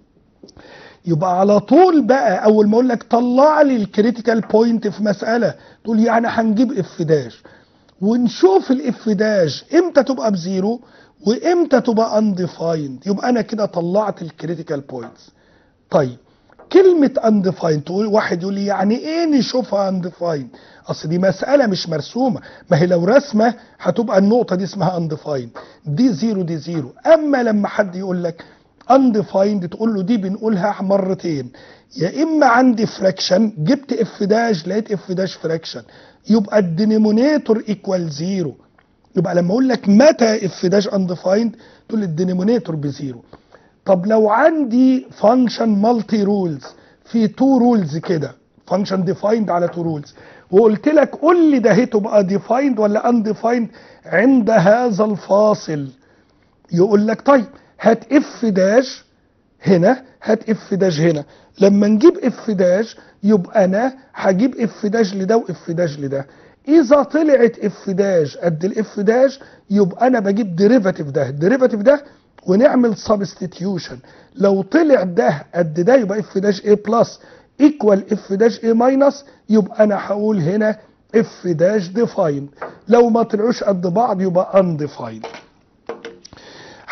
يبقى على طول بقى اول ما اقول لك طلع لي الكريتيكال بوينت في مساله تقول يعني هنجيب اف داش ونشوف الاف داش امتى تبقى بزيرو وامتى تبقى undefined يبقى انا كده طلعت الكريتيكال بوينتس طيب كلمة undefined تقول واحد يقول لي يعني ايه نشوفها undefined اصل دي مسألة مش مرسومة ما هي لو رسمة هتبقى النقطة دي اسمها undefined دي زيرو دي زيرو اما لما حد يقول لك undefined تقول له دي بنقولها مرتين يا اما عندي فراكشن جبت اف داش لقيت اف داش فراكشن يبقى الدينيمونيتور ايكوال زيرو يبقى لما اقول لك متى اف داش undefined تقول لي الدينيمونيتور بزيرو طب لو عندي فانكشن مالتي رولز في تو رولز كده فانكشن ديفايند على تو رولز وقلت لك قول لي ده هي تبقى ديفايند ولا انديفايند عند هذا الفاصل يقول لك طيب هات اف داش هنا هات اف داش هنا لما نجيب اف داش يبقى انا هجيب اف داش لده واف داش لده اذا طلعت اف داش قد الاف داش يبقى انا بجيب ديريفاتيف ده الديريفاتيف ده ونعمل سبستيتيوشن لو طلع ده قد ده يبقى اف داش اي بلس ايكوال اف داش اي ماينس يبقى انا هقول هنا اف داش ديفايند لو ما طلعوش قد بعض يبقى انديفايند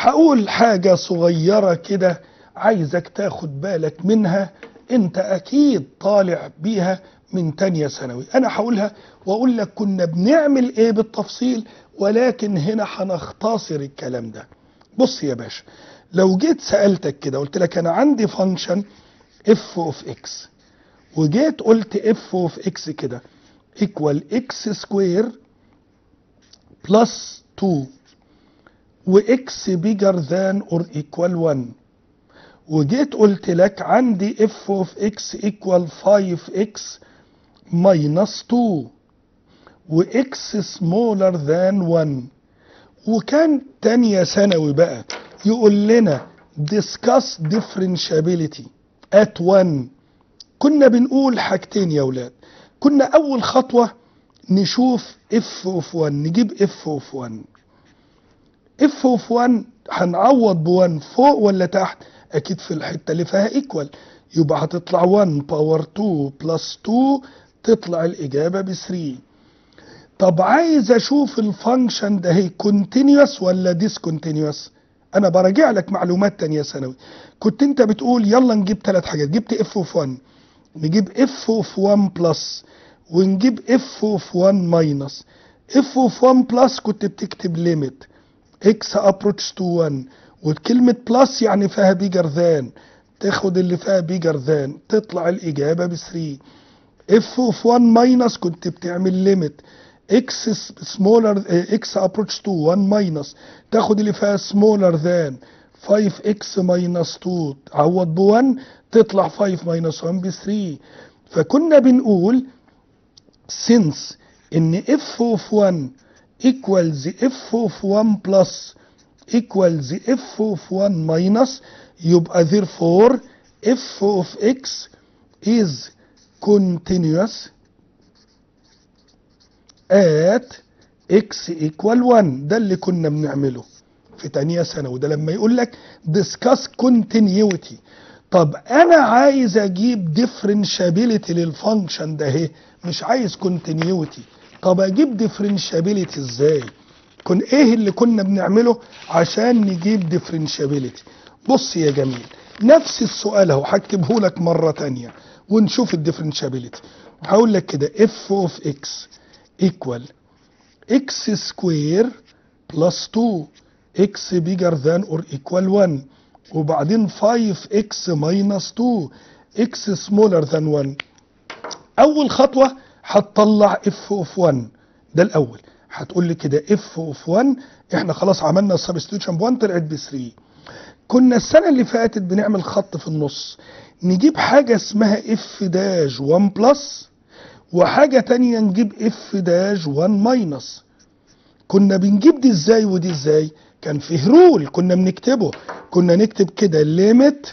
هقول حاجة صغيرة كده عايزك تاخد بالك منها انت اكيد طالع بيها من تانية ثانوي انا هقولها واقول لك كنا بنعمل ايه بالتفصيل ولكن هنا هنختصر الكلام ده بص يا باشا لو جيت سألتك كده قلت لك انا عندي فانكشن اف اوف اكس وجيت قلت اف اوف اكس كده ايكوال اكس سكوير بلس 2 واكس بيجر ذان اور ايكوال 1 وجيت قلت لك عندي اف اوف اكس ايكوال 5 اكس ماينس 2 واكس سمولر ذان 1 وكان تانية ثانوي بقى يقول لنا discuss differentiability at 1 كنا بنقول حاجتين يا ولاد كنا اول خطوة نشوف اف اوف 1 نجيب اف اوف 1 اف اوف 1 هنعوض ب 1 فوق ولا تحت اكيد في الحته اللي فيها ايكوال يبقى هتطلع 1 باور 2 بلس 2 تطلع الاجابه ب 3 طب عايز اشوف الفانكشن ده هي كونتينيوس ولا ديسكونتينيوس انا براجع لك معلومات تانية ثانوي كنت انت بتقول يلا نجيب ثلاث حاجات جبت اف اوف 1 نجيب اف اوف 1 بلس ونجيب اف اوف 1 ماينس اف اوف 1 بلس كنت بتكتب ليميت اكس ابروتش تو 1 وكلمة بلس يعني فيها بيجر ذان تاخد اللي فيها بيجر ذان تطلع الإجابة ب 3 اف اوف 1 ماينس كنت بتعمل ليميت اكس سمولر اكس ابروتش تو 1 ماينس تاخد اللي فيها سمولر ذان 5 اكس ماينس 2 تعوض ب 1 تطلع 5 ماينس 1 ب 3 فكنا بنقول since ان اف اوف 1 equals f of 1 plus equals f of 1 minus يبقى therefore f of x is continuous at x equal 1 ده اللي كنا بنعمله في تانية سنة وده لما يقول لك discuss continuity طب انا عايز اجيب differentiability للفانكشن ده اهي مش عايز continuity طب اجيب ديفرنشابيلتي ازاي كن ايه اللي كنا بنعمله عشان نجيب ديفرنشابيلتي بص يا جميل نفس السؤال اهو هكتبه لك مره تانية ونشوف الديفرنشابيلتي هقول لك كده اف اوف اكس ايكوال اكس سكوير بلس 2 اكس بيجر ذان اور ايكوال 1 وبعدين 5 اكس ماينس 2 اكس سمولر ذان 1 اول خطوه هتطلع اف اوف 1 ده الاول هتقول لي كده اف اوف 1 احنا خلاص عملنا السبستيوشن ب 1 طلعت ب 3 كنا السنه اللي فاتت بنعمل خط في النص نجيب حاجه اسمها اف داش 1 بلس وحاجه تانية نجيب اف داش 1 ماينس كنا بنجيب دي ازاي ودي ازاي كان فيه رول كنا بنكتبه كنا نكتب كده ليميت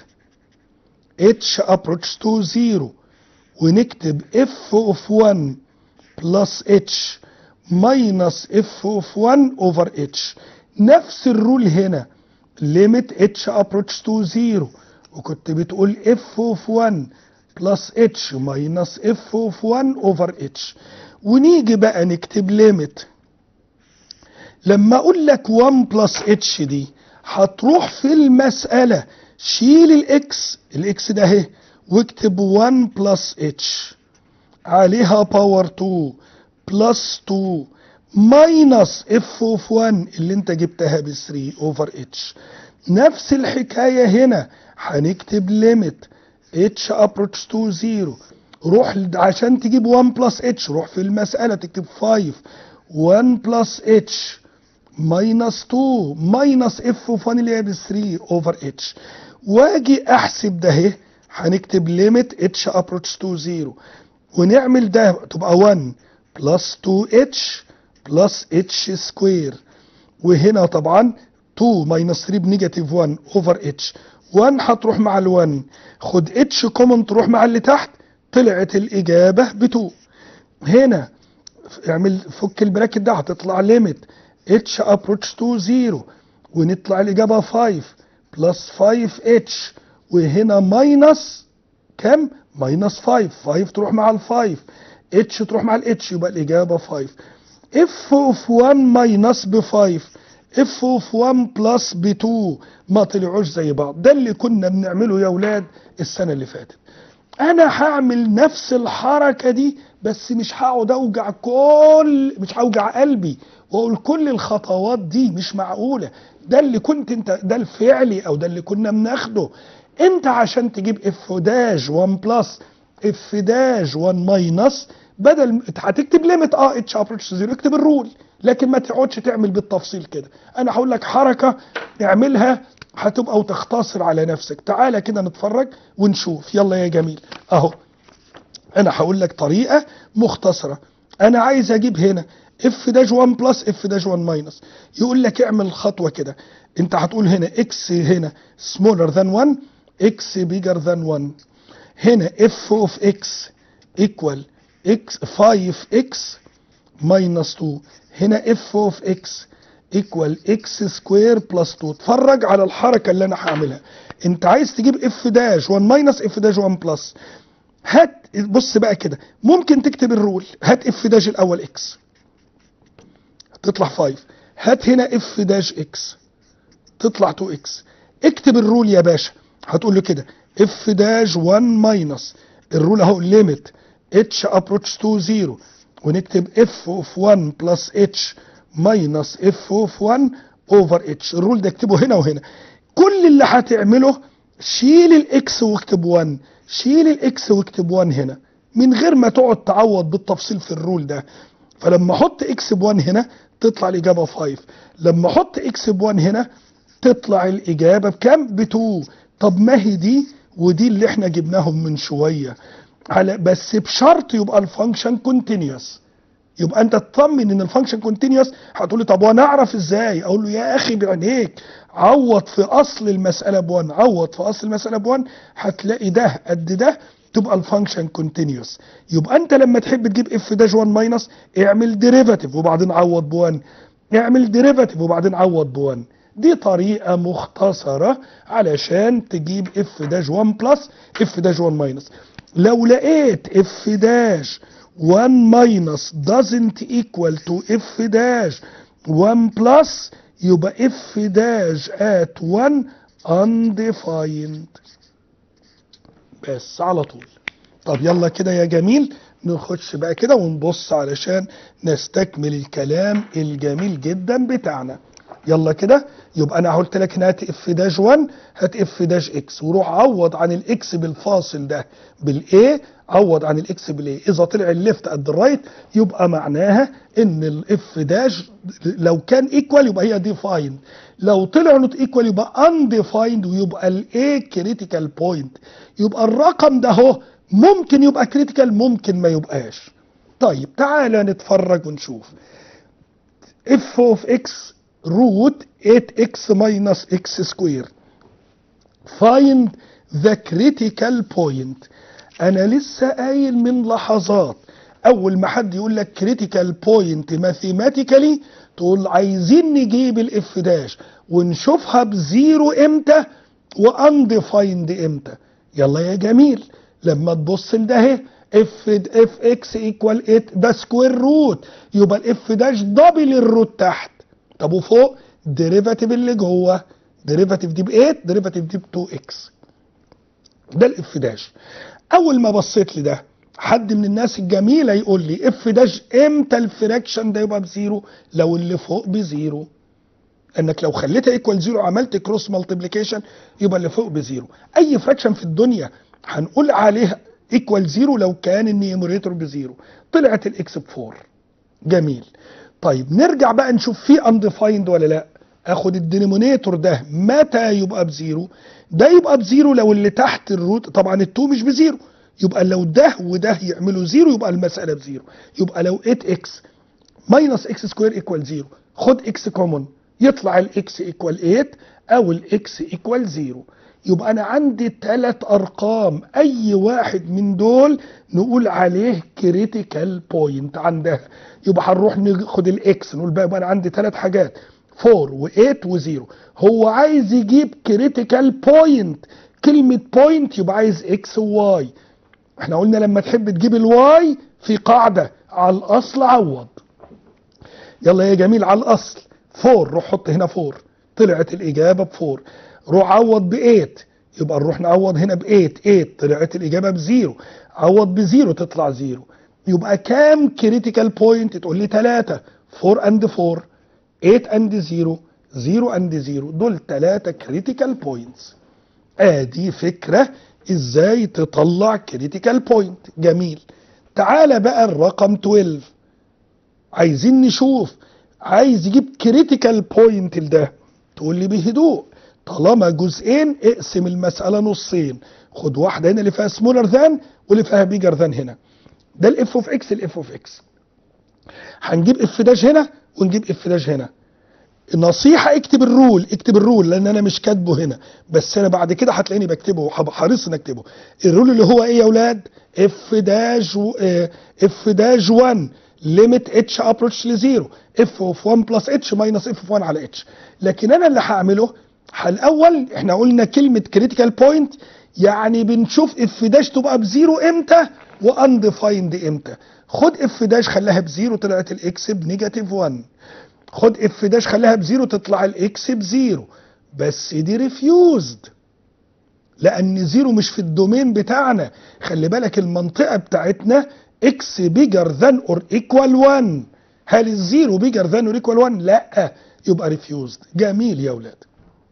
اتش ابروتش تو 0 ونكتب f of 1 plus h minus f of 1 over h نفس الرول هنا limit h approach to 0 وكنت بتقول f of 1 plus h minus f of 1 over h ونيجي بقى نكتب limit لما اقول لك 1 plus h دي هتروح في المسألة شيل الاكس الاكس ده اهي واكتب 1 بلس اتش عليها باور 2 بلس 2 ماينس اف اوف 1 اللي انت جبتها ب 3 اوفر اتش نفس الحكايه هنا هنكتب ليميت اتش ابروتش تو 0 روح عشان تجيب 1 بلس اتش روح في المساله تكتب 5 1 بلس اتش ماينس 2 ماينس اف اوف 1 اللي هي ب 3 اوفر اتش واجي احسب ده اهي هنكتب ليميت اتش ابروتش تو 0 ونعمل ده تبقى 1 بلس 2 اتش بلس اتش سكوير وهنا طبعا 2 ماينس 3 بنيجاتيف 1 اوفر اتش 1 هتروح مع ال 1 خد اتش كومن تروح مع اللي تحت طلعت الاجابه ب 2 هنا اعمل فك البراكت ده هتطلع ليميت اتش ابروتش تو 0 ونطلع الاجابه 5 بلس 5 اتش وهنا ماينس كام؟ ماينس 5 5 تروح مع ال 5 اتش تروح مع الاتش يبقى الاجابه 5 اف اوف 1 ماينس ب 5 اف اوف 1 بلس ب 2 ما طلعوش زي بعض ده اللي كنا بنعمله يا اولاد السنه اللي فاتت انا هعمل نفس الحركه دي بس مش هقعد اوجع كل مش هوجع قلبي واقول كل الخطوات دي مش معقوله ده اللي كنت انت ده الفعلي او ده اللي كنا بناخده انت عشان تجيب اف داش 1 بلس اف داش 1 ماينس بدل هتكتب ليميت اه اتش ابروتش زيرو اكتب الرول لكن ما تقعدش تعمل بالتفصيل كده انا هقول لك حركه اعملها هتبقى وتختصر على نفسك تعالى كده نتفرج ونشوف يلا يا جميل اهو انا هقول لك طريقه مختصره انا عايز اجيب هنا اف داش 1 بلس اف داش 1 ماينس يقول لك اعمل خطوه كده انت هتقول هنا اكس هنا smaller than 1 اكس bigger than 1 هنا اف اوف اكس ايكوال اكس 5 اكس ماينس 2 هنا اف اوف اكس ايكوال اكس سكوير بلس 2 اتفرج على الحركه اللي انا هعملها انت عايز تجيب اف داش 1 ماينس اف داش 1 بلس هات بص بقى كده ممكن تكتب الرول هات اف داش الاول اكس تطلع 5 هات هنا اف داش اكس تطلع 2 اكس اكتب الرول يا باشا هتقول له كده اف داش 1 ماينس الرول اهو ليميت اتش ابروتش تو 0 ونكتب اف اوف 1 بلس اتش ماينس اف اوف 1 اوفر اتش الرول ده اكتبه هنا وهنا كل اللي هتعمله شيل الاكس واكتب 1 شيل الاكس واكتب 1 هنا من غير ما تقعد تعوض بالتفصيل في الرول ده فلما احط اكس ب 1 هنا تطلع الاجابه 5 لما احط اكس ب 1 هنا تطلع الاجابه بكام ب 2 طب ما هي دي ودي اللي احنا جبناهم من شويه على بس بشرط يبقى الفانكشن كونتينيوس يبقى انت تطمن ان الفانكشن كونتينيوس هتقول لي طب وانا اعرف ازاي اقول له يا اخي بعينيك عوض في اصل المساله ب1 عوض في اصل المساله ب1 هتلاقي ده قد ده تبقى الفانكشن كونتينيوس يبقى انت لما تحب تجيب اف داش 1 ماينس اعمل ديريفاتيف وبعدين عوض ب1 اعمل ديريفاتيف وبعدين عوض ب1 دي طريقة مختصرة علشان تجيب اف داش 1 بلس اف داش 1 ماينس لو لقيت اف داش 1 minus doesn't equal to f dash 1 plus يبقى f dash at 1 undefined بس على طول طب يلا كده يا جميل نخش بقى كده ونبص علشان نستكمل الكلام الجميل جدا بتاعنا يلا كده يبقى انا قلت لك هنا هات اف داش 1 هات اف داش اكس وروح عوض عن الاكس بالفاصل ده بالاي عوض عن الاكس بالاي اذا طلع الليفت قد الرايت يبقى معناها ان الاف داش لو كان ايكوال يبقى هي ديفايند لو طلع نوت ايكوال يبقى انديفايند ويبقى الاي كريتيكال بوينت يبقى الرقم ده اهو ممكن يبقى كريتيكال ممكن ما يبقاش طيب تعالى نتفرج ونشوف اف اوف اكس root 8x minus x square find the critical point انا لسه قايل من لحظات اول ما حد يقول لك critical point mathematically تقول عايزين نجيب الاف داش ونشوفها بزيرو امتى وانديفايند امتى يلا يا جميل لما تبص لده اهي اف اف اكس ايكوال 8 ده سكوير روت يبقى الاف داش دبل الروت تحت طب وفوق ديريفاتيف اللي جوه ديريفاتيف دي ب 8 ديريفاتيف دي ب 2 اكس ده الاف داش اول ما بصيت لده حد من الناس الجميله يقول لي اف داش امتى الفراكشن ده يبقى بزيرو لو اللي فوق بزيرو انك لو خليتها ايكوال زيرو عملت كروس مالتيبليكيشن يبقى اللي فوق بزيرو اي فراكشن في الدنيا هنقول عليها ايكوال زيرو لو كان النيوميريتور بزيرو طلعت الاكس ب 4 جميل طيب نرجع بقى نشوف في انديفايند ولا لا اخد الدينومينيتور ده متى يبقى بزيرو ده يبقى بزيرو لو اللي تحت الروت طبعا التو مش بزيرو يبقى لو ده وده يعملوا زيرو يبقى المساله بزيرو يبقى لو 8 اكس ماينس اكس سكوير ايكوال زيرو خد اكس كومون يطلع الاكس ايكوال 8 او الاكس ايكوال زيرو يبقى انا عندي ثلاث ارقام اي واحد من دول نقول عليه كريتيكال بوينت عندها يبقى هنروح ناخد الاكس نقول بقى يبقى انا عندي ثلاث حاجات 4 و8 و0 هو عايز يجيب كريتيكال بوينت كلمة بوينت يبقى عايز اكس وواي احنا قلنا لما تحب تجيب الواي في قاعدة على الاصل عوض يلا يا جميل على الاصل 4 روح حط هنا 4 طلعت الاجابه ب 4 روح عوض ب 8 يبقى نروح نعوض هنا ب 8 8 طلعت الاجابه بزيرو عوض بزيرو تطلع زيرو يبقى كام كريتيكال بوينت تقول لي 3 4 اند 4 8 اند 0 0 اند 0 دول 3 كريتيكال بوينتس ادي فكره ازاي تطلع كريتيكال بوينت جميل تعالى بقى الرقم 12 عايزين نشوف عايز يجيب كريتيكال بوينت لده تقول لي بهدوء طالما جزئين اقسم المسألة نصين خد واحدة هنا اللي فيها سمولر ذان واللي فيها بيجر ذان هنا ده الاف اوف اكس الاف اوف اكس هنجيب اف داش هنا ونجيب اف داش هنا النصيحة اكتب الرول اكتب الرول لان انا مش كاتبه هنا بس انا بعد كده هتلاقيني بكتبه وهبقى حريص ان اكتبه الرول اللي هو ايه يا اولاد اف داش و... اف داش 1 ليميت اتش ابروتش لزيرو اف اوف 1 بلس اتش ماينس اف اوف 1 على اتش لكن انا اللي هعمله الاول احنا قلنا كلمه كريتيكال بوينت يعني بنشوف اف داش تبقى بزيرو امتى وانديفايند امتى خد اف داش خلاها بزيرو طلعت الاكس بنيجاتيف 1 خد اف داش خلاها بزيرو تطلع الاكس بزيرو بس دي ريفيوزد لان زيرو مش في الدومين بتاعنا خلي بالك المنطقه بتاعتنا اكس بيجر ذان اور ايكوال 1 هل الزيرو بيجر ذان اور ايكوال 1 لا يبقى ريفيوزد جميل يا اولاد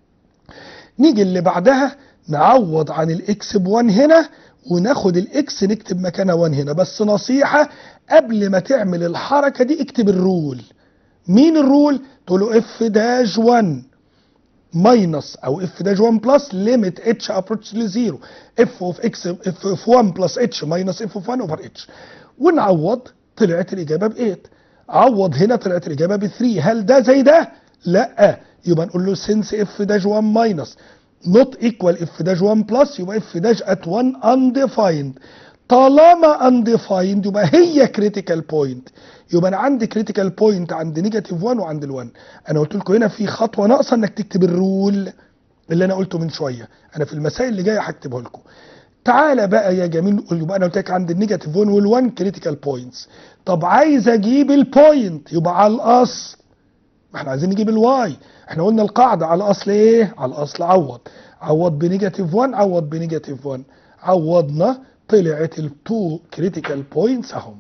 نيجي اللي بعدها نعوض عن الاكس ب 1 هنا وناخد الاكس نكتب مكانها 1 هنا بس نصيحه قبل ما تعمل الحركه دي اكتب الرول مين الرول تقول له اف داش 1 ماينس او اف داش 1 بلس ليميت اتش ابروتش لزيرو اف اوف اكس اف اوف 1 بلس اتش ماينس اف اوف 1 اوفر اتش ونعوض طلعت الاجابه ب 8 عوض هنا طلعت الاجابه ب 3 هل ده زي ده؟ لا يبقى نقول له سنس اف داش 1 ماينس نوت ايكوال اف داش 1 بلس يبقى اف داش ات 1 undefined طالما undefined يبقى هي كريتيكال بوينت يبقى انا عندي كريتيكال بوينت عند نيجاتيف 1 وعند ال1 انا قلت لكم هنا في خطوه ناقصه انك تكتب الرول اللي انا قلته من شويه انا في المسائل اللي جايه هكتبه لكم تعالى بقى يا جميل يبقى انا قلت لك عند النيجاتيف 1 وال1 كريتيكال بوينتس طب عايز اجيب البوينت يبقى على الاصل ما احنا عايزين نجيب الواي احنا قلنا القاعده على الاصل ايه على الاصل عوض عوض بنيجاتيف 1 عوض بنيجاتيف 1 عوضنا طلعت التو كريتيكال بوينتس اهم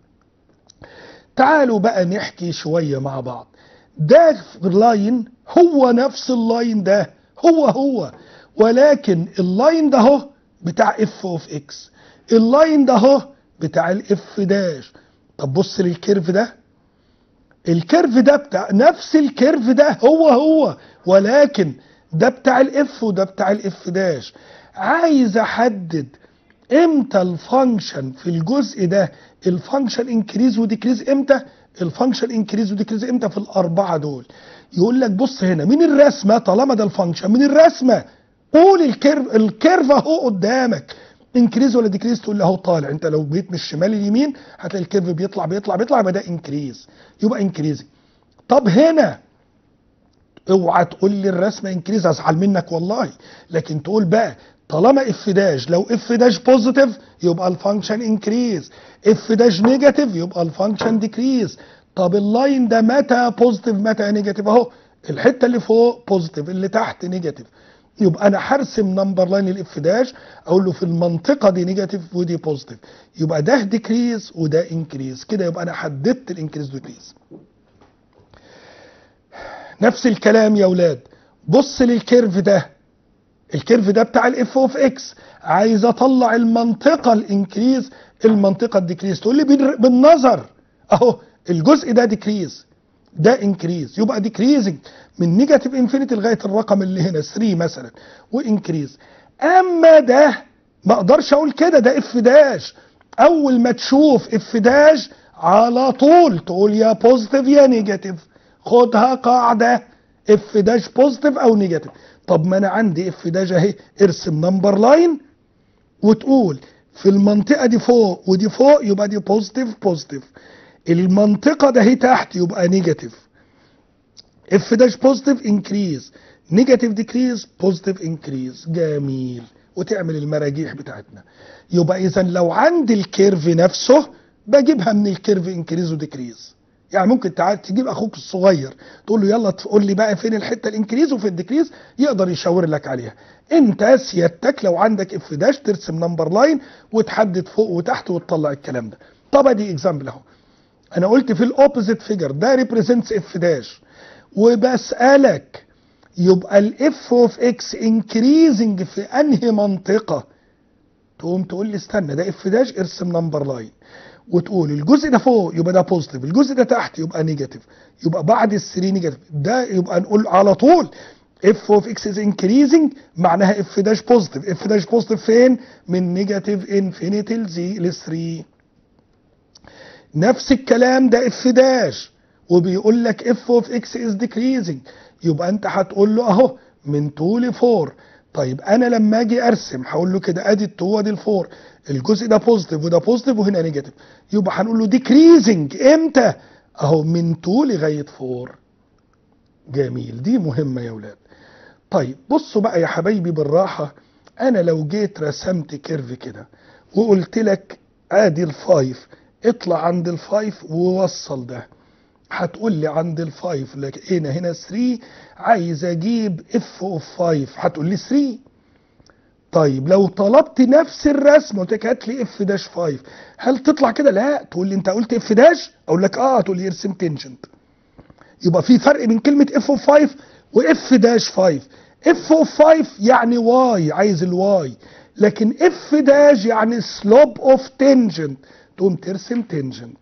تعالوا بقى نحكي شويه مع بعض ده اللاين هو نفس اللاين ده هو هو ولكن اللاين ده اهو بتاع اف اوف اكس اللاين ده اهو بتاع الاف داش طب بص للكيرف ده الكيرف ده بتاع نفس الكيرف ده هو هو ولكن ده بتاع الاف وده بتاع الاف داش عايز احدد امتى الفانكشن في الجزء ده الفانكشن انكريز وديكريز امتى الفانكشن انكريز وديكريز امتى في الاربعه دول يقول لك بص هنا من الرسمه طالما ده الفانكشن من الرسمه قول الكيرف الكيرف اهو قدامك انكريز ولا ديكريز تقول له اهو طالع انت لو جيت من الشمال اليمين هتلاقي الكيرف بيطلع بيطلع بيطلع يبقى ده انكريز يبقى انكريز طب هنا اوعى تقول لي الرسمه انكريز ازعل منك والله لكن تقول بقى طالما اف داش لو اف داش بوزيتيف يبقى الفانكشن انكريز اف داش نيجاتيف يبقى الفانكشن ديكريز طب اللاين ده متى بوزيتيف متى نيجاتيف اهو الحته اللي فوق بوزيتيف اللي تحت نيجاتيف يبقى انا هرسم نمبر لاين الاف داش اقول له في المنطقه دي نيجاتيف ودي بوزيتيف يبقى ده ديكريز وده انكريز كده يبقى انا حددت الانكريز ديكريز نفس الكلام يا اولاد بص للكيرف ده الكيرف ده بتاع الاف اوف اكس عايز اطلع المنطقه الانكريز المنطقه الديكريز تقول لي بالنظر اهو الجزء ده ديكريز ده انكريز يبقى ديكريزنج من نيجاتيف انفينيتي لغايه الرقم اللي هنا 3 مثلا وانكريز اما ده ما اقدرش اقول كده ده اف داش اول ما تشوف اف داش على طول تقول يا بوزيتيف يا نيجاتيف خدها قاعده اف داش بوزيتيف او نيجاتيف طب ما انا عندي اف داش اهي ارسم نمبر لاين وتقول في المنطقه دي فوق ودي فوق يبقى دي بوزيتيف بوزيتيف المنطقه ده هي تحت يبقى نيجاتيف اف داش بوزيتيف انكريز نيجاتيف ديكريز بوزيتيف انكريز جميل وتعمل المراجيح بتاعتنا يبقى اذا لو عندي الكيرف نفسه بجيبها من الكيرف انكريز وديكريز يعني ممكن تعال تجيب اخوك الصغير تقول له يلا تقول لي بقى فين الحته الانكريز وفين الديكريز يقدر يشاور لك عليها انت سيادتك لو عندك اف داش ترسم نمبر لاين وتحدد فوق وتحت وتطلع الكلام ده طب ادي اكزامبل اهو انا قلت في الاوبوزيت فيجر ده ريبريزنتس اف داش وبسالك يبقى الاف اوف اكس انكريزنج في انهي منطقه تقوم تقول لي استنى ده اف داش ارسم نمبر لاين وتقول الجزء ده فوق يبقى ده بوزيتيف الجزء ده تحت يبقى نيجاتيف يبقى بعد الثري نيجاتيف ده يبقى نقول على طول اف اوف اكس از انكريزنج معناها اف داش بوزيتيف اف داش بوزيتيف فين من نيجاتيف انفينيتي لزي ل 3 نفس الكلام ده اف داش وبيقول لك اف اوف اكس از ديكريزنج يبقى انت هتقول له اهو من 2 ل 4 طيب انا لما اجي ارسم هقول له كده ادي ال2 وادي ال4 الجزء ده بوزيتيف وده بوزيتيف وهنا نيجاتيف يبقى هنقول له ديكريزنج امتى اهو من 2 لغايه 4 جميل دي مهمه يا ولاد طيب بصوا بقى يا حبايبي بالراحه انا لو جيت رسمت كيرف كده وقلت لك ادي الفايف اطلع عند الفايف ووصل ده هتقول لي عند الفايف لقينا هنا 3 عايز اجيب اف اوف 5 هتقول لي 3 طيب لو طلبت نفس الرسم قلت لك هات لي اف داش 5 هل تطلع كده لا تقول لي انت قلت اف داش اقول لك اه تقول لي ارسم تنجنت يبقى في فرق بين كلمه اف اوف 5 واف داش 5 اف اوف 5 يعني واي عايز الواي لكن اف داش يعني سلوب اوف تنجنت تقوم ترسم تنجنت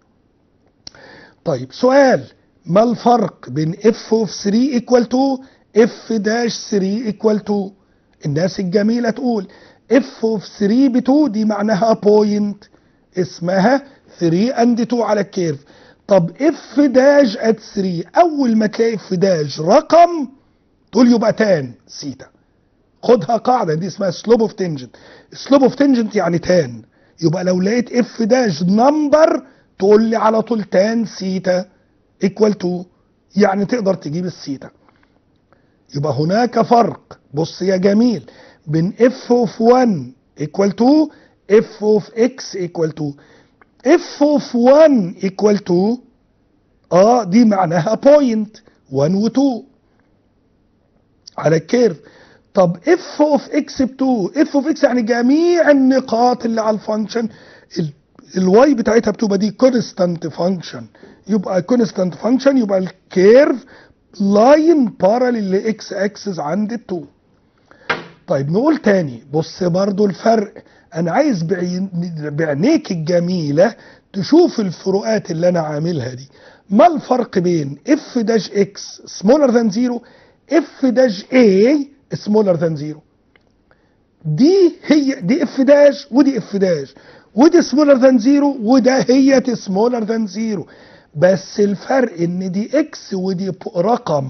طيب سؤال ما الفرق بين اف اوف 3 ايكوال تو اف داش 3 ايكوال تو الناس الجميله تقول اف اوف 3 ب 2 دي معناها بوينت اسمها 3 اند 2 على الكيرف طب اف داش ات 3 اول ما تلاقي اف داش رقم تقول يبقى تان سيتا خدها قاعده دي اسمها سلوب اوف تنجنت سلوب اوف تنجنت يعني تان يبقى لو لقيت اف داش نمبر تقول لي على طول تان سيتا ايكوال تو يعني تقدر تجيب السيتا يبقى هناك فرق بص يا جميل بين اف اوف 1 ايكوال تو اف اوف اكس ايكوال تو اف اوف 1 ايكوال تو اه دي معناها بوينت 1 و 2 على الكيرف طب اف اوف اكس ب 2 اف اوف اكس يعني جميع النقاط اللي على الفانكشن الواي بتاعتها بتبقى دي كونستانت فانكشن يبقى كونستانت فانكشن يبقى الكيرف لاين باراليل لاكس اكسس عند التو طيب نقول تاني بص برضو الفرق انا عايز بعين بعينيك الجميله تشوف الفروقات اللي انا عاملها دي ما الفرق بين اف داش اكس سمولر ذان زيرو اف داش اي سمولر ذان زيرو دي هي دي اف داش ودي اف داش ودي سمولر ذان زيرو وده هي سمولر ذان زيرو بس الفرق ان دي اكس ودي رقم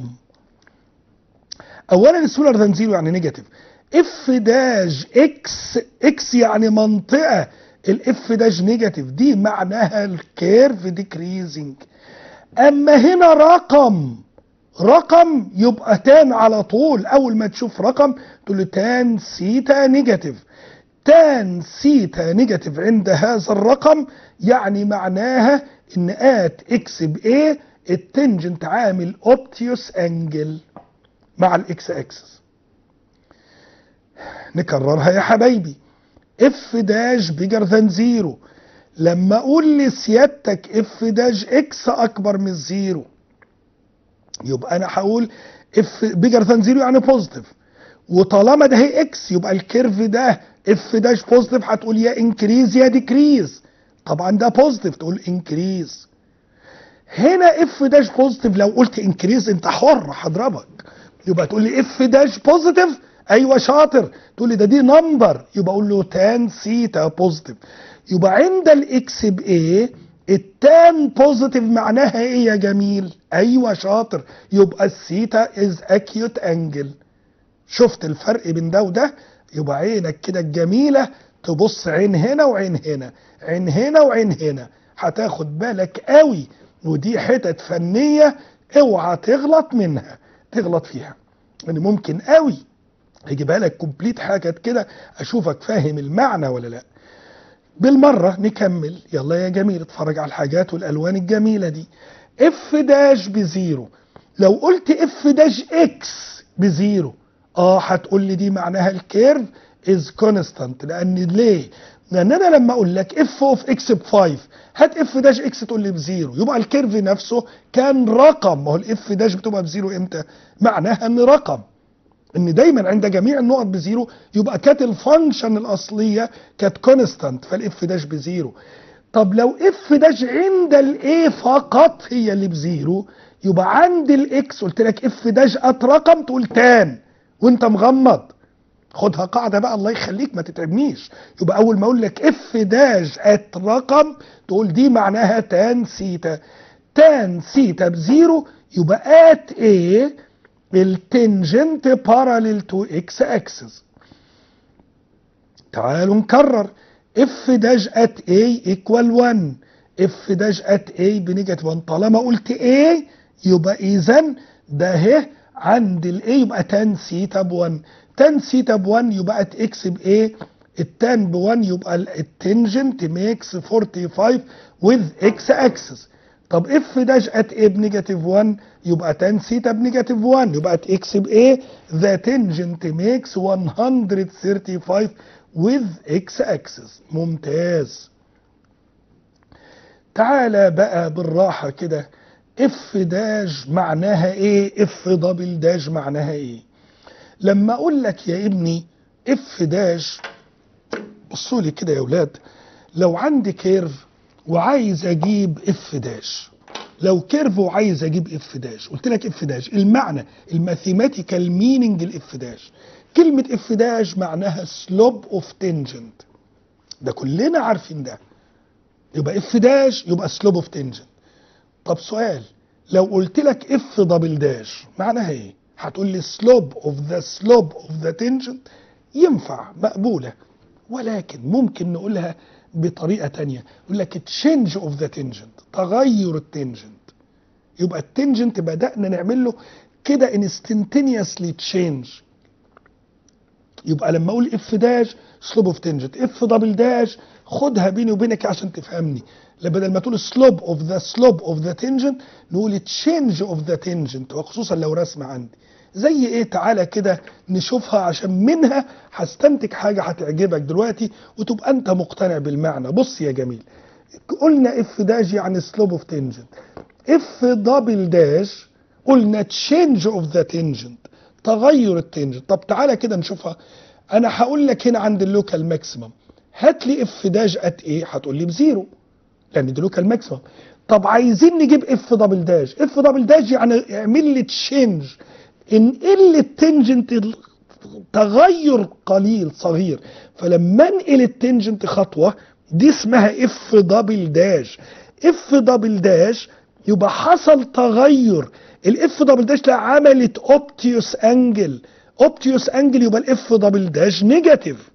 اولا سمولر ذان زيرو يعني نيجاتيف اف داش اكس اكس يعني منطقه الاف داش نيجاتيف دي معناها الكيرف ديكريزنج اما هنا رقم رقم يبقى تان على طول اول ما تشوف رقم تقول له تان سيتا نيجاتيف تان سيتا نيجاتيف عند هذا الرقم يعني معناها ان ات اكس بايه التنجنت عامل اوبتيوس انجل مع الاكس اكسس نكررها يا حبايبي اف داش بيجر ذان زيرو لما اقول لسيادتك اف داش اكس اكبر من الزيرو يبقى انا هقول اف بيجر ذان زيرو يعني بوزيتيف وطالما ده هي اكس يبقى الكيرف ده اف داش بوزيتيف هتقول يا انكريز يا ديكريز طبعا ده بوزيتيف تقول انكريز هنا اف داش بوزيتيف لو قلت انكريز انت حر هضربك يبقى تقول لي اف داش بوزيتيف ايوه شاطر تقول لي ده دي نمبر يبقى اقول له تان سيتا بوزيتيف يبقى عند الاكس بايه التان بوزيتيف معناها ايه يا جميل ايوه شاطر يبقى السيتا از اكيوت انجل شفت الفرق بين ده وده يبقى عينك كده الجميله تبص عين هنا وعين هنا عين هنا وعين هنا هتاخد بالك قوي ودي حتت فنيه اوعى تغلط منها تغلط فيها يعني ممكن قوي يجيبها لك كومبليت حاجه كده اشوفك فاهم المعنى ولا لا بالمرة نكمل يلا يا جميل اتفرج على الحاجات والالوان الجميلة دي اف داش بزيرو لو قلت اف داش اكس بزيرو اه هتقول لي دي معناها الكيرف از كونستانت لان ليه لان انا لما اقول لك اف اوف اكس ب 5 هات اف داش اكس تقول لي بزيرو يبقى الكيرف نفسه كان رقم ما هو الاف داش بتبقى بزيرو امتى معناها ان رقم ان دايما عند جميع النقط بزيرو يبقى كانت الفانكشن الاصليه كانت كونستانت فالاف داش بزيرو طب لو اف داش عند الاي فقط هي اللي بزيرو يبقى عند الاكس قلت لك اف داش ات رقم تقول تان وانت مغمض خدها قاعده بقى الله يخليك ما تتعبنيش يبقى اول ما اقول لك اف داش ات رقم تقول دي معناها تان سيتا تان سيتا بزيرو يبقى ات ايه التنجنت باراليل تو اكس اكسس تعالوا نكرر اف داش ات اي ايكوال 1 اف داش ات اي بنيجاتيف 1 طالما قلت اي يبقى اذا ده اهي عند الاي يبقى تان سيتا ب 1 تان سيتا ب 1 يبقى ات اكس ب ايه التان ب 1 يبقى التنجنت ميكس 45 with اكس اكسس طب اف داش ات ايه بنيجاتيف 1 يبقى تان سيتا بنيجاتيف 1 يبقى ات اكس بايه ذا تنجنت ميكس 135 with اكس اكسس ممتاز تعالى بقى بالراحة كده اف داش معناها ايه اف دبل داش معناها ايه لما اقول لك يا ابني اف داش بصوا لي كده يا اولاد لو عندي كيرف وعايز اجيب اف داش لو كيرف وعايز اجيب اف داش قلت لك اف داش المعنى الماثيماتيكال ميننج الاف داش كلمة اف داش معناها سلوب اوف تنجنت ده كلنا عارفين ده يبقى اف داش يبقى سلوب اوف تنجنت طب سؤال لو قلت لك اف دبل داش معناها ايه هتقول لي سلوب اوف ذا سلوب اوف ذا تنجنت ينفع مقبولة ولكن ممكن نقولها بطريقة تانية يقول لك تشينج اوف ذا تنجنت تغير التنجنت يبقى التنجنت بدأنا نعمل له كده انستنتينيوسلي تشينج يبقى لما اقول اف داش سلوب اوف تنجنت اف دبل داش خدها بيني وبينك عشان تفهمني لا بدل ما تقول سلوب اوف ذا سلوب اوف ذا تنجنت نقول تشينج اوف ذا تنجنت وخصوصا لو رسمه عندي زي ايه تعالى كده نشوفها عشان منها هستنتج حاجه هتعجبك دلوقتي وتبقى انت مقتنع بالمعنى بص يا جميل قلنا اف داش يعني سلوب اوف تنجنت اف دبل داش قلنا تشينج اوف ذا تنجنت تغير التنجنت طب تعالى كده نشوفها انا هقول لك هنا عند اللوكال ماكسيمم هات لي اف داش ات ايه هتقول لي بزيرو لان دي لوكال ماكسيمم طب عايزين نجيب اف دبل داش اف دبل داش يعني اعمل لي تشينج انقل التنجنت تغير قليل صغير فلما انقل التنجنت خطوه دي اسمها اف دبل داش اف دبل داش يبقى حصل تغير الاف دبل داش لا عملت اوبتيوس انجل اوبتيوس انجل يبقى الاف دبل داش نيجاتيف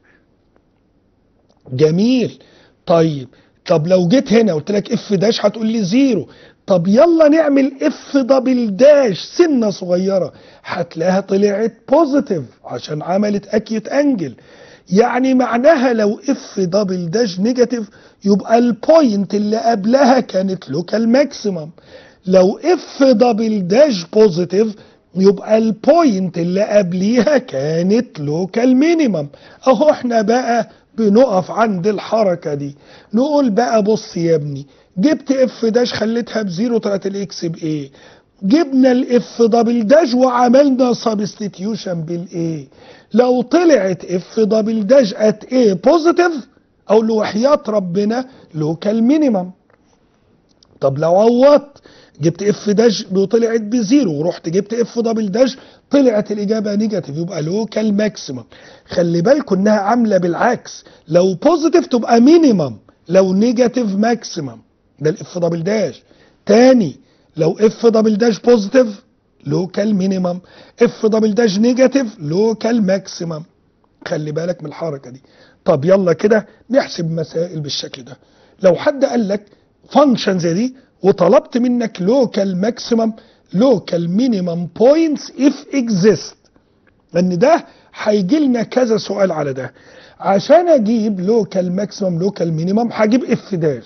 جميل طيب طب لو جيت هنا قلت لك اف داش هتقول لي زيرو طب يلا نعمل اف دبل داش سنه صغيره هتلاقيها طلعت بوزيتيف عشان عملت اكيوت انجل يعني معناها لو اف دبل داش نيجاتيف يبقى البوينت اللي قبلها كانت لوكال ماكسيمم لو اف دبل داش بوزيتيف يبقى البوينت اللي قبليها كانت لوكال مينيمم اهو احنا بقى بنقف عند الحركة دي نقول بقى بص يا ابني جبت اف داش خليتها بزيرو طلعت الاكس بايه جبنا الاف دبل داش وعملنا سبستيتيوشن بالايه لو طلعت اف دبل داش ات ايه بوزيتيف او له وحياة ربنا لوكال مينيمم طب لو عوضت جبت اف داش وطلعت بزيرو ورحت جبت اف دبل داش طلعت الاجابه نيجاتيف يبقى لوكال ماكسيمم خلي بالكم انها عامله بالعكس لو بوزيتيف تبقى مينيمم لو نيجاتيف ماكسيمم ده الاف دبل داش تاني لو اف دبل داش بوزيتيف لوكال مينيمم اف دبل داش نيجاتيف لوكال ماكسيمم خلي بالك من الحركه دي طب يلا كده نحسب مسائل بالشكل ده لو حد قال لك فانكشن زي دي وطلبت منك لوكال ماكسيمم لوكال مينيمم بوينتس اف اكزيست لان ده هيجي لنا كذا سؤال على ده عشان اجيب لوكال ماكسيمم لوكال مينيمم هجيب اف داش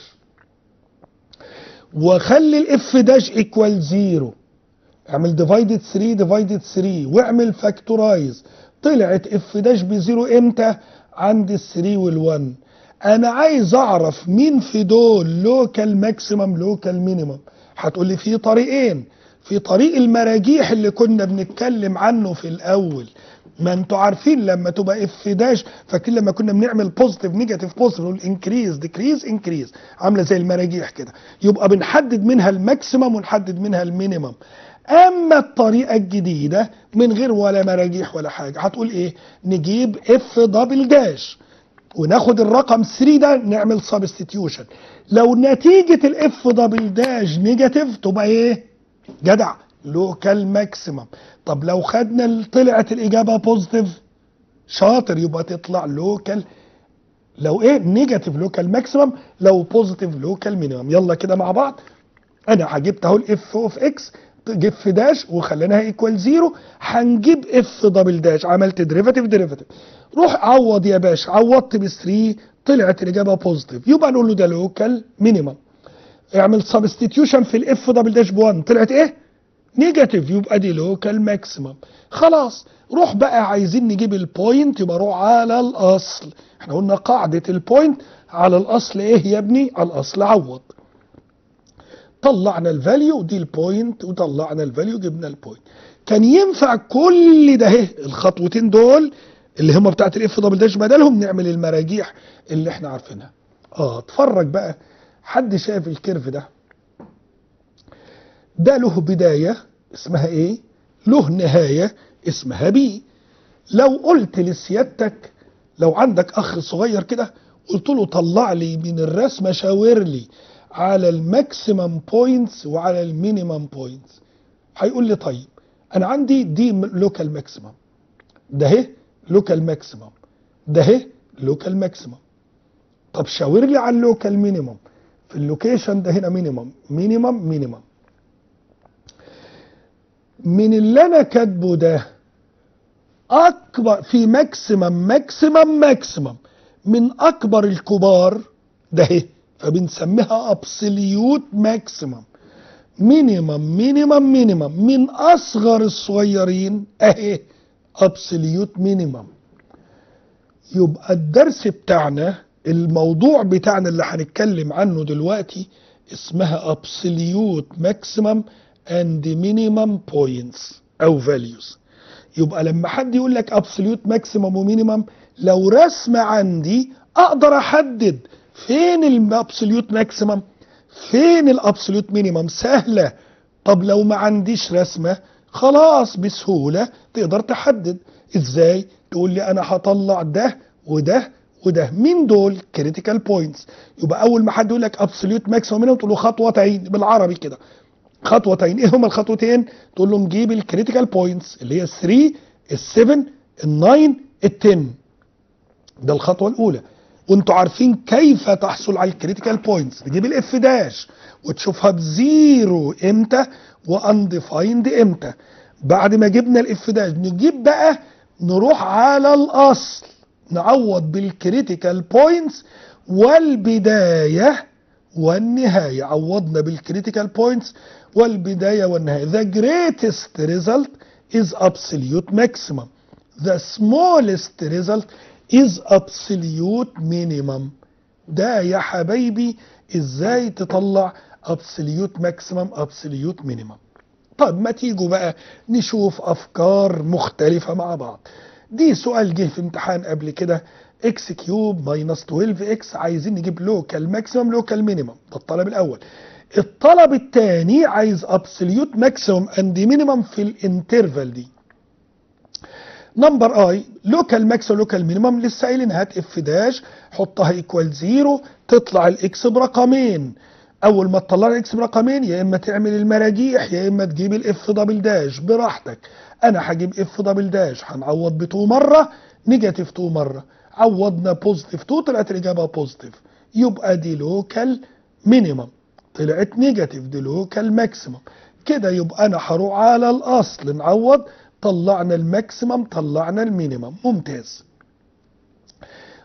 واخلي الاف داش ايكوال زيرو اعمل ديفايدد 3 ديفايدد 3 واعمل فاكتورايز طلعت اف داش بزيرو امتى عند ال 3 وال 1 انا عايز اعرف مين في دول لوكال ماكسيمم لوكال مينيمم هتقول لي في طريقين في طريق المراجيح اللي كنا بنتكلم عنه في الاول ما انتوا عارفين لما تبقى اف داش فاكرين لما كنا بنعمل بوزيتيف نيجاتيف بوزيتيف نقول انكريز ديكريز انكريز عامله زي المراجيح كده يبقى بنحدد منها الماكسيمم ونحدد منها المينيمم اما الطريقه الجديده من غير ولا مراجيح ولا حاجه هتقول ايه نجيب اف دبل داش وناخد الرقم 3 ده نعمل سبستيتيوشن لو نتيجه الاف دبل داش نيجاتيف تبقى ايه جدع لوكال ماكسيمم طب لو خدنا طلعت الاجابه بوزيتيف شاطر يبقى تطلع لوكال لو ايه نيجاتيف لوكال ماكسيمم لو بوزيتيف لوكال مينيمم يلا كده مع بعض انا جبت اهو الاف اوف اكس اف داش وخليناها ايكوال زيرو هنجيب اف دبل داش عملت ديريفاتيف ديريفاتيف روح عوض يا باشا عوضت ب 3 طلعت الاجابه بوزيتيف يبقى نقول له ده لوكال مينيمم اعمل سبستيتيوشن في الاف دبل داش ب 1 طلعت ايه؟ نيجاتيف يبقى دي لوكال ماكسيمم خلاص روح بقى عايزين نجيب البوينت يبقى روح على الاصل احنا قلنا قاعده البوينت على الاصل ايه يا ابني؟ على الاصل عوض طلعنا الفاليو دي البوينت وطلعنا الفاليو جبنا البوينت كان ينفع كل ده اهي الخطوتين دول اللي هم بتاعت الاف دبل داش بدلهم نعمل المراجيح اللي احنا عارفينها اه اتفرج بقى حد شايف الكيرف ده ده له بداية اسمها ايه له نهاية اسمها بي لو قلت لسيادتك لو عندك اخ صغير كده قلت له طلع لي من الرسمة شاور لي على الماكسيمم بوينتس وعلى المينيمم بوينتس هيقول لي طيب انا عندي دي لوكال ماكسيمم ده اهي لوكال ماكسيمم ده اهي لوكال ماكسيمم طب شاور لي على اللوكال مينيمم في اللوكيشن ده هنا مينيمم مينيمم مينيمم من اللي انا كاتبه ده اكبر في ماكسيمم ماكسيمم ماكسيمم من اكبر الكبار ده اهي فبنسميها ابسوليوت ماكسيمم مينيمم مينيمم مينيمم من اصغر الصغيرين اهي ابسوليوت مينيمم يبقى الدرس بتاعنا الموضوع بتاعنا اللي هنتكلم عنه دلوقتي اسمها absolute maximum and minimum points او values يبقى لما حد يقول لك absolute maximum ومينيمم لو رسمة عندي اقدر احدد فين الابسوليوت ماكسيمم فين الابسوليوت مينيمم سهلة طب لو ما عنديش رسمة خلاص بسهولة تقدر تحدد ازاي تقول لي انا هطلع ده وده وده مين دول كريتيكال بوينتس يبقى اول ما حد يقول لك ابسوليوت ماكسيمم منهم تقول له خطوتين بالعربي كده خطوتين ايه هما الخطوتين تقول له نجيب الكريتيكال بوينتس اللي هي 3 ال7 ال9 ال10 ده الخطوه الاولى وانتوا عارفين كيف تحصل على الكريتيكال بوينتس تجيب الاف داش وتشوفها بزيرو امتى وانديفايند امتى بعد ما جبنا الاف داش نجيب بقى نروح على الاصل نعوض بالكريتيكال بوينتس والبدايه والنهايه عوضنا بالكريتيكال بوينتس والبدايه والنهايه the greatest result is absolute maximum the smallest result is absolute minimum ده يا حبايبي ازاي تطلع absolute maximum absolute minimum طب ما تيجوا بقى نشوف افكار مختلفه مع بعض دي سؤال جه في امتحان قبل كده اكس كيوب ماينس 12 اكس عايزين نجيب لوكال ماكسيمم لوكال مينيمم ده الطلب الاول الطلب الثاني عايز ابسوليوت ماكسيمم اند مينيمم في الانترفال دي نمبر اي لوكال ماكسيمم لوكال مينيمم لسه قايلين هات اف داش حطها ايكوال زيرو تطلع الاكس برقمين اول ما تطلع الاكس برقمين يا اما تعمل المراجيح يا اما تجيب الاف دبل داش براحتك انا هجيب اف دبل داش هنعوض ب 2 مره نيجاتيف 2 مره عوضنا بوزيتيف 2 طلعت الاجابه بوزيتيف يبقى دي لوكال مينيمم طلعت نيجاتيف دي لوكال ماكسيمم كده يبقى انا هروح على الاصل نعوض طلعنا الماكسيمم طلعنا المينيمم ممتاز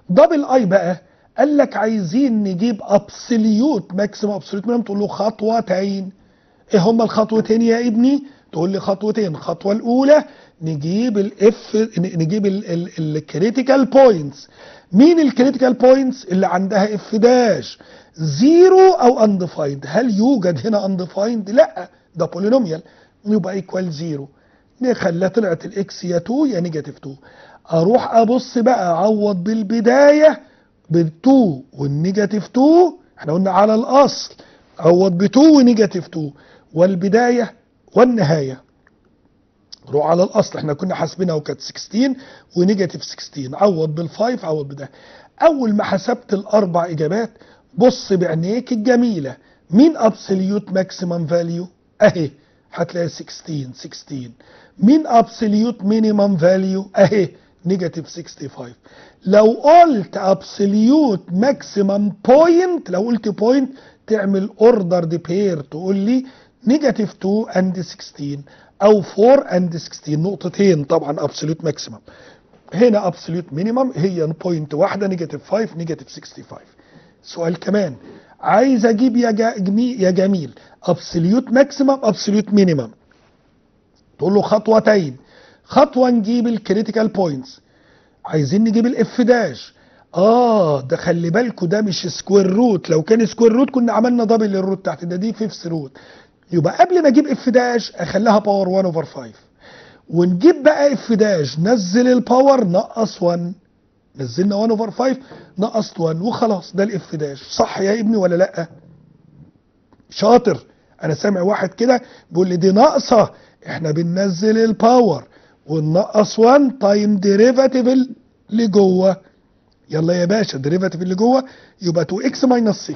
دبل اي بقى قال لك عايزين نجيب ابسوليوت ماكسيمم ابسوليوت مينيمم تقول له خطوتين ايه هما الخطوتين يا ابني تقول لي خطوتين الخطوه الاولى نجيب الاف نجيب الكريتيكال بوينتس مين الكريتيكال بوينتس اللي عندها اف داش زيرو او اندفايند هل يوجد هنا اندفايند لا ده بولينوميال يبقى ايكوال زيرو نخليها طلعت الاكس يا 2 يا نيجاتيف 2 اروح ابص بقى اعوض بالبدايه بال2 والنيجاتيف 2 احنا قلنا على الاصل عوض ب2 ونيجاتيف 2 والبدايه والنهايه روح على الاصل احنا كنا حاسبينها وكانت 16 ونيجاتيف 16 عوض بال5 عوض بده اول ما حسبت الاربع اجابات بص بعينيك الجميله مين ابسوليوت ماكسيمم فاليو اهي هتلاقي 16 16 مين ابسوليوت مينيمم فاليو اهي نيجاتيف 65 لو قلت ابسوليوت ماكسيمم بوينت لو قلت بوينت تعمل اوردر دي بير تقول لي نيجاتيف 2 اند 16 او 4 اند 16 نقطتين طبعا ابسوليوت ماكسيمم هنا ابسوليوت مينيمم هي بوينت واحده نيجاتيف 5 نيجاتيف 65 سؤال كمان عايز اجيب يا جميل يا جميل ابسوليوت ماكسيمم ابسوليوت مينيمم تقول له خطوتين خطوه نجيب الكريتيكال بوينتس عايزين نجيب الاف داش اه ده خلي بالكوا ده مش سكوير روت لو كان سكوير روت كنا عملنا دبل الروت تحت ده دي فيفث روت يبقى قبل ما اجيب اف داش اخليها باور 1 اوفر 5 ونجيب بقى اف داش نزل الباور نقص 1 نزلنا 1 اوفر 5 نقصت 1 وخلاص ده الاف داش صح يا ابني ولا لا شاطر انا سامع واحد كده بيقول لي دي ناقصه احنا بننزل الباور وننقص 1 تايم ديريفاتيف اللي جوه يلا يا باشا الديريفاتيف اللي جوه يبقى 2 اكس ماينس 6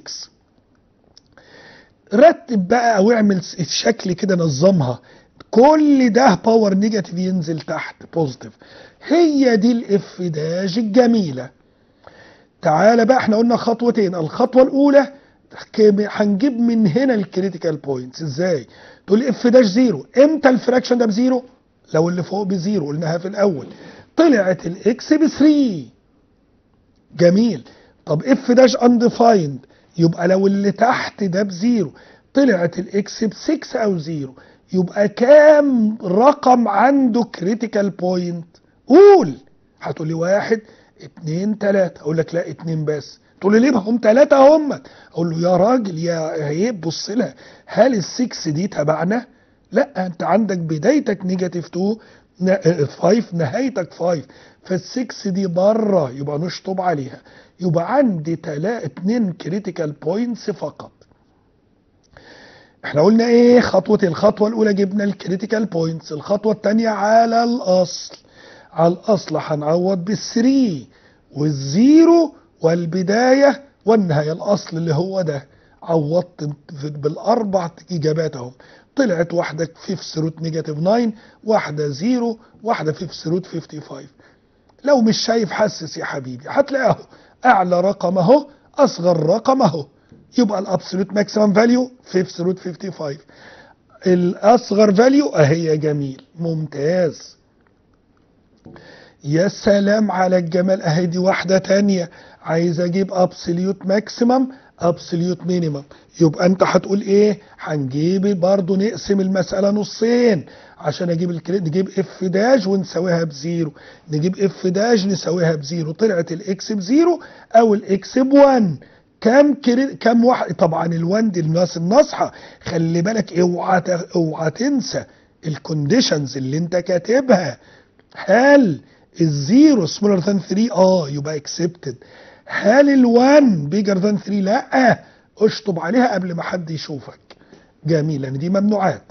رتب بقى او اعمل الشكل كده نظمها كل ده باور نيجاتيف ينزل تحت بوزيتيف هي دي الاف داش الجميله تعالى بقى احنا قلنا خطوتين الخطوه الاولى هنجيب من هنا الكريتيكال بوينتس ازاي تقول اف داش زيرو امتى الفراكشن ده بزيرو لو اللي فوق بزيرو قلناها في الاول طلعت الاكس ب 3 جميل طب اف داش انديفايند يبقى لو اللي تحت ده بزيرو طلعت الاكس ب 6 او زيرو يبقى كام رقم عنده كريتيكال بوينت قول هتقول لي واحد اتنين تلاتة اقول لك لا اتنين بس تقول لي ليه ما هم تلاتة هم اقول له يا راجل يا هيب بص لها هل السكس دي تبعنا لا انت عندك بدايتك نيجاتيف 2 5 نهايتك 5 فالسكس دي بره يبقى نشطب عليها يبقى عندي تلا اتنين كريتيكال بوينتس فقط احنا قلنا ايه خطوة الخطوة الاولى جبنا الكريتيكال بوينتس الخطوة الثانية على الاصل على الاصل هنعوض بالثري والزيرو والبداية والنهاية الاصل اللي هو ده عوضت بالاربع اجابات اهو طلعت واحدة فيفث روت نيجاتيف 9 واحدة زيرو واحدة فيفث روت 55 لو مش شايف حسس يا حبيبي هتلاقي اهو اعلى رقم اهو اصغر رقم اهو يبقى الابسولوت ماكسيمم فاليو فيفث روت 55 الاصغر فاليو اهي يا جميل ممتاز يا سلام على الجمال اهي دي واحدة تانية عايز اجيب ابسوليوت ماكسيمم ابسوليوت مينيمم يبقى انت هتقول ايه هنجيب برضو نقسم المسألة نصين عشان اجيب الكريت نجيب اف داش ونساويها بزيرو نجيب اف داش نساويها بزيرو طلعت الاكس بزيرو او الاكس بوان كام كري... كام واحد طبعا الوان دي الناس الناصحه خلي بالك اوعى ت... اوعى تنسى الكونديشنز اللي انت كاتبها هل الزيرو سمولر ذان 3 اه يبقى اكسبتد هل ال1 بيجر ذان 3 لا اشطب عليها قبل ما حد يشوفك جميل لان دي ممنوعات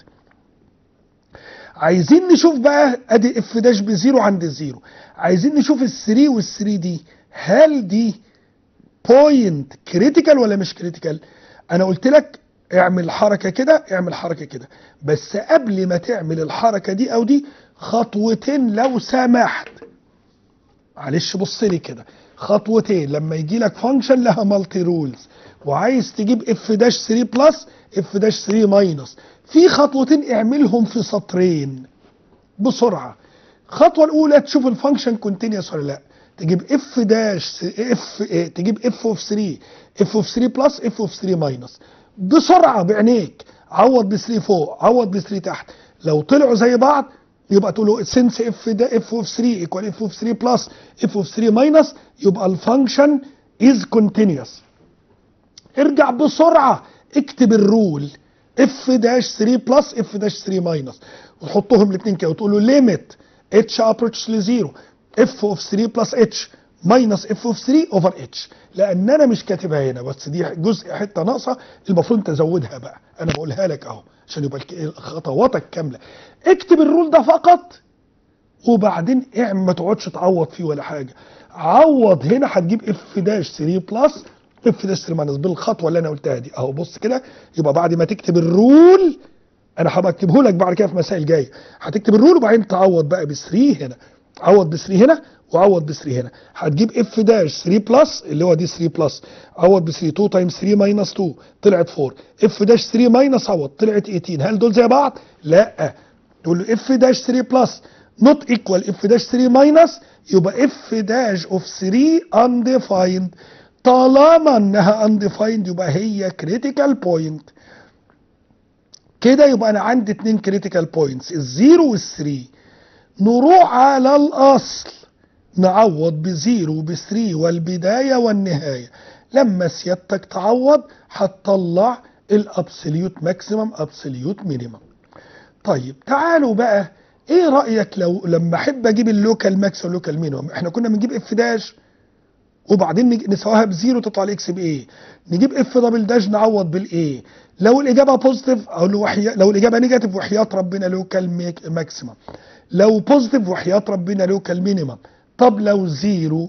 عايزين نشوف بقى ادي اف داش بزيرو عند الزيرو عايزين نشوف ال3 وال3 دي هل دي بوينت كريتيكال ولا مش كريتيكال انا قلت لك اعمل حركه كده اعمل حركه كده بس قبل ما تعمل الحركه دي او دي خطوتين لو سمحت معلش بص لي كده خطوتين لما يجي لك فانكشن لها مالتي رولز وعايز تجيب اف داش 3 بلس اف داش 3 ماينس في خطوتين اعملهم في سطرين بسرعه الخطوه الاولى تشوف الفانكشن كونتينيوس ولا لا تجيب اف داش اف تجيب اف اوف 3 اف اوف 3 بلس اف اوف 3 ماينس بسرعه بعينيك عوض ب 3 فوق عوض ب 3 تحت لو طلعوا زي بعض يبقى تقول له سنس اف ده اف اوف 3 ايكوال اف اوف 3 بلس اف اوف 3 ماينس يبقى الفانكشن از كونتينيوس ارجع بسرعه اكتب الرول اف داش 3 بلس اف داش 3 ماينس وتحطهم الاثنين كده وتقول له ليميت اتش ابروتش لزيرو اف اوف 3 بلس اتش ماينس اف اوف 3 اوفر اتش لان انا مش كاتبها هنا بس دي جزء حته ناقصه المفروض تزودها بقى انا بقولها لك اهو عشان يبقى خطواتك كامله اكتب الرول ده فقط وبعدين اعمل ما تقعدش تعوض فيه ولا حاجه عوض هنا هتجيب اف داش 3 بلس اف داش 3 ماينس بالخطوه اللي انا قلتها دي اهو بص كده يبقى بعد ما تكتب الرول انا هبقى اكتبه لك بعد كده في مسائل جايه هتكتب الرول وبعدين تعوض بقى ب 3 هنا عوض ب 3 هنا وعوض ب 3 هنا هتجيب اف داش 3 بلس اللي هو دي 3 بلس عوض ب 3 2 تايمز 3 ماينس 2 طلعت 4 اف داش 3 ماينس عوض طلعت 18 هل دول زي بعض؟ لا تقول له اف داش 3 بلس نوت ايكوال اف داش 3 ماينس يبقى اف داش اوف 3 undefined طالما انها undefined يبقى هي critical point كده يبقى انا عندي اتنين critical points الزيرو والثري نروح على الاصل نعوض بزيرو وبثري والبداية والنهاية لما سيادتك تعوض هتطلع الابسوليوت ماكسيمم ابسوليوت مينيمم طيب تعالوا بقى ايه رايك لو لما احب اجيب اللوكال ماكس واللوكال مينيمم احنا كنا بنجيب اف داش وبعدين نسواها بزيرو تطلع الاكس بايه نجيب اف دبل داش نعوض بالايه لو الاجابه بوزيتيف اقول له وحيا لو الاجابه نيجاتيف وحياه ربنا لوكال ماكسيمم لو بوزيتيف وحياه ربنا لوكال مينيمم طب لو زيرو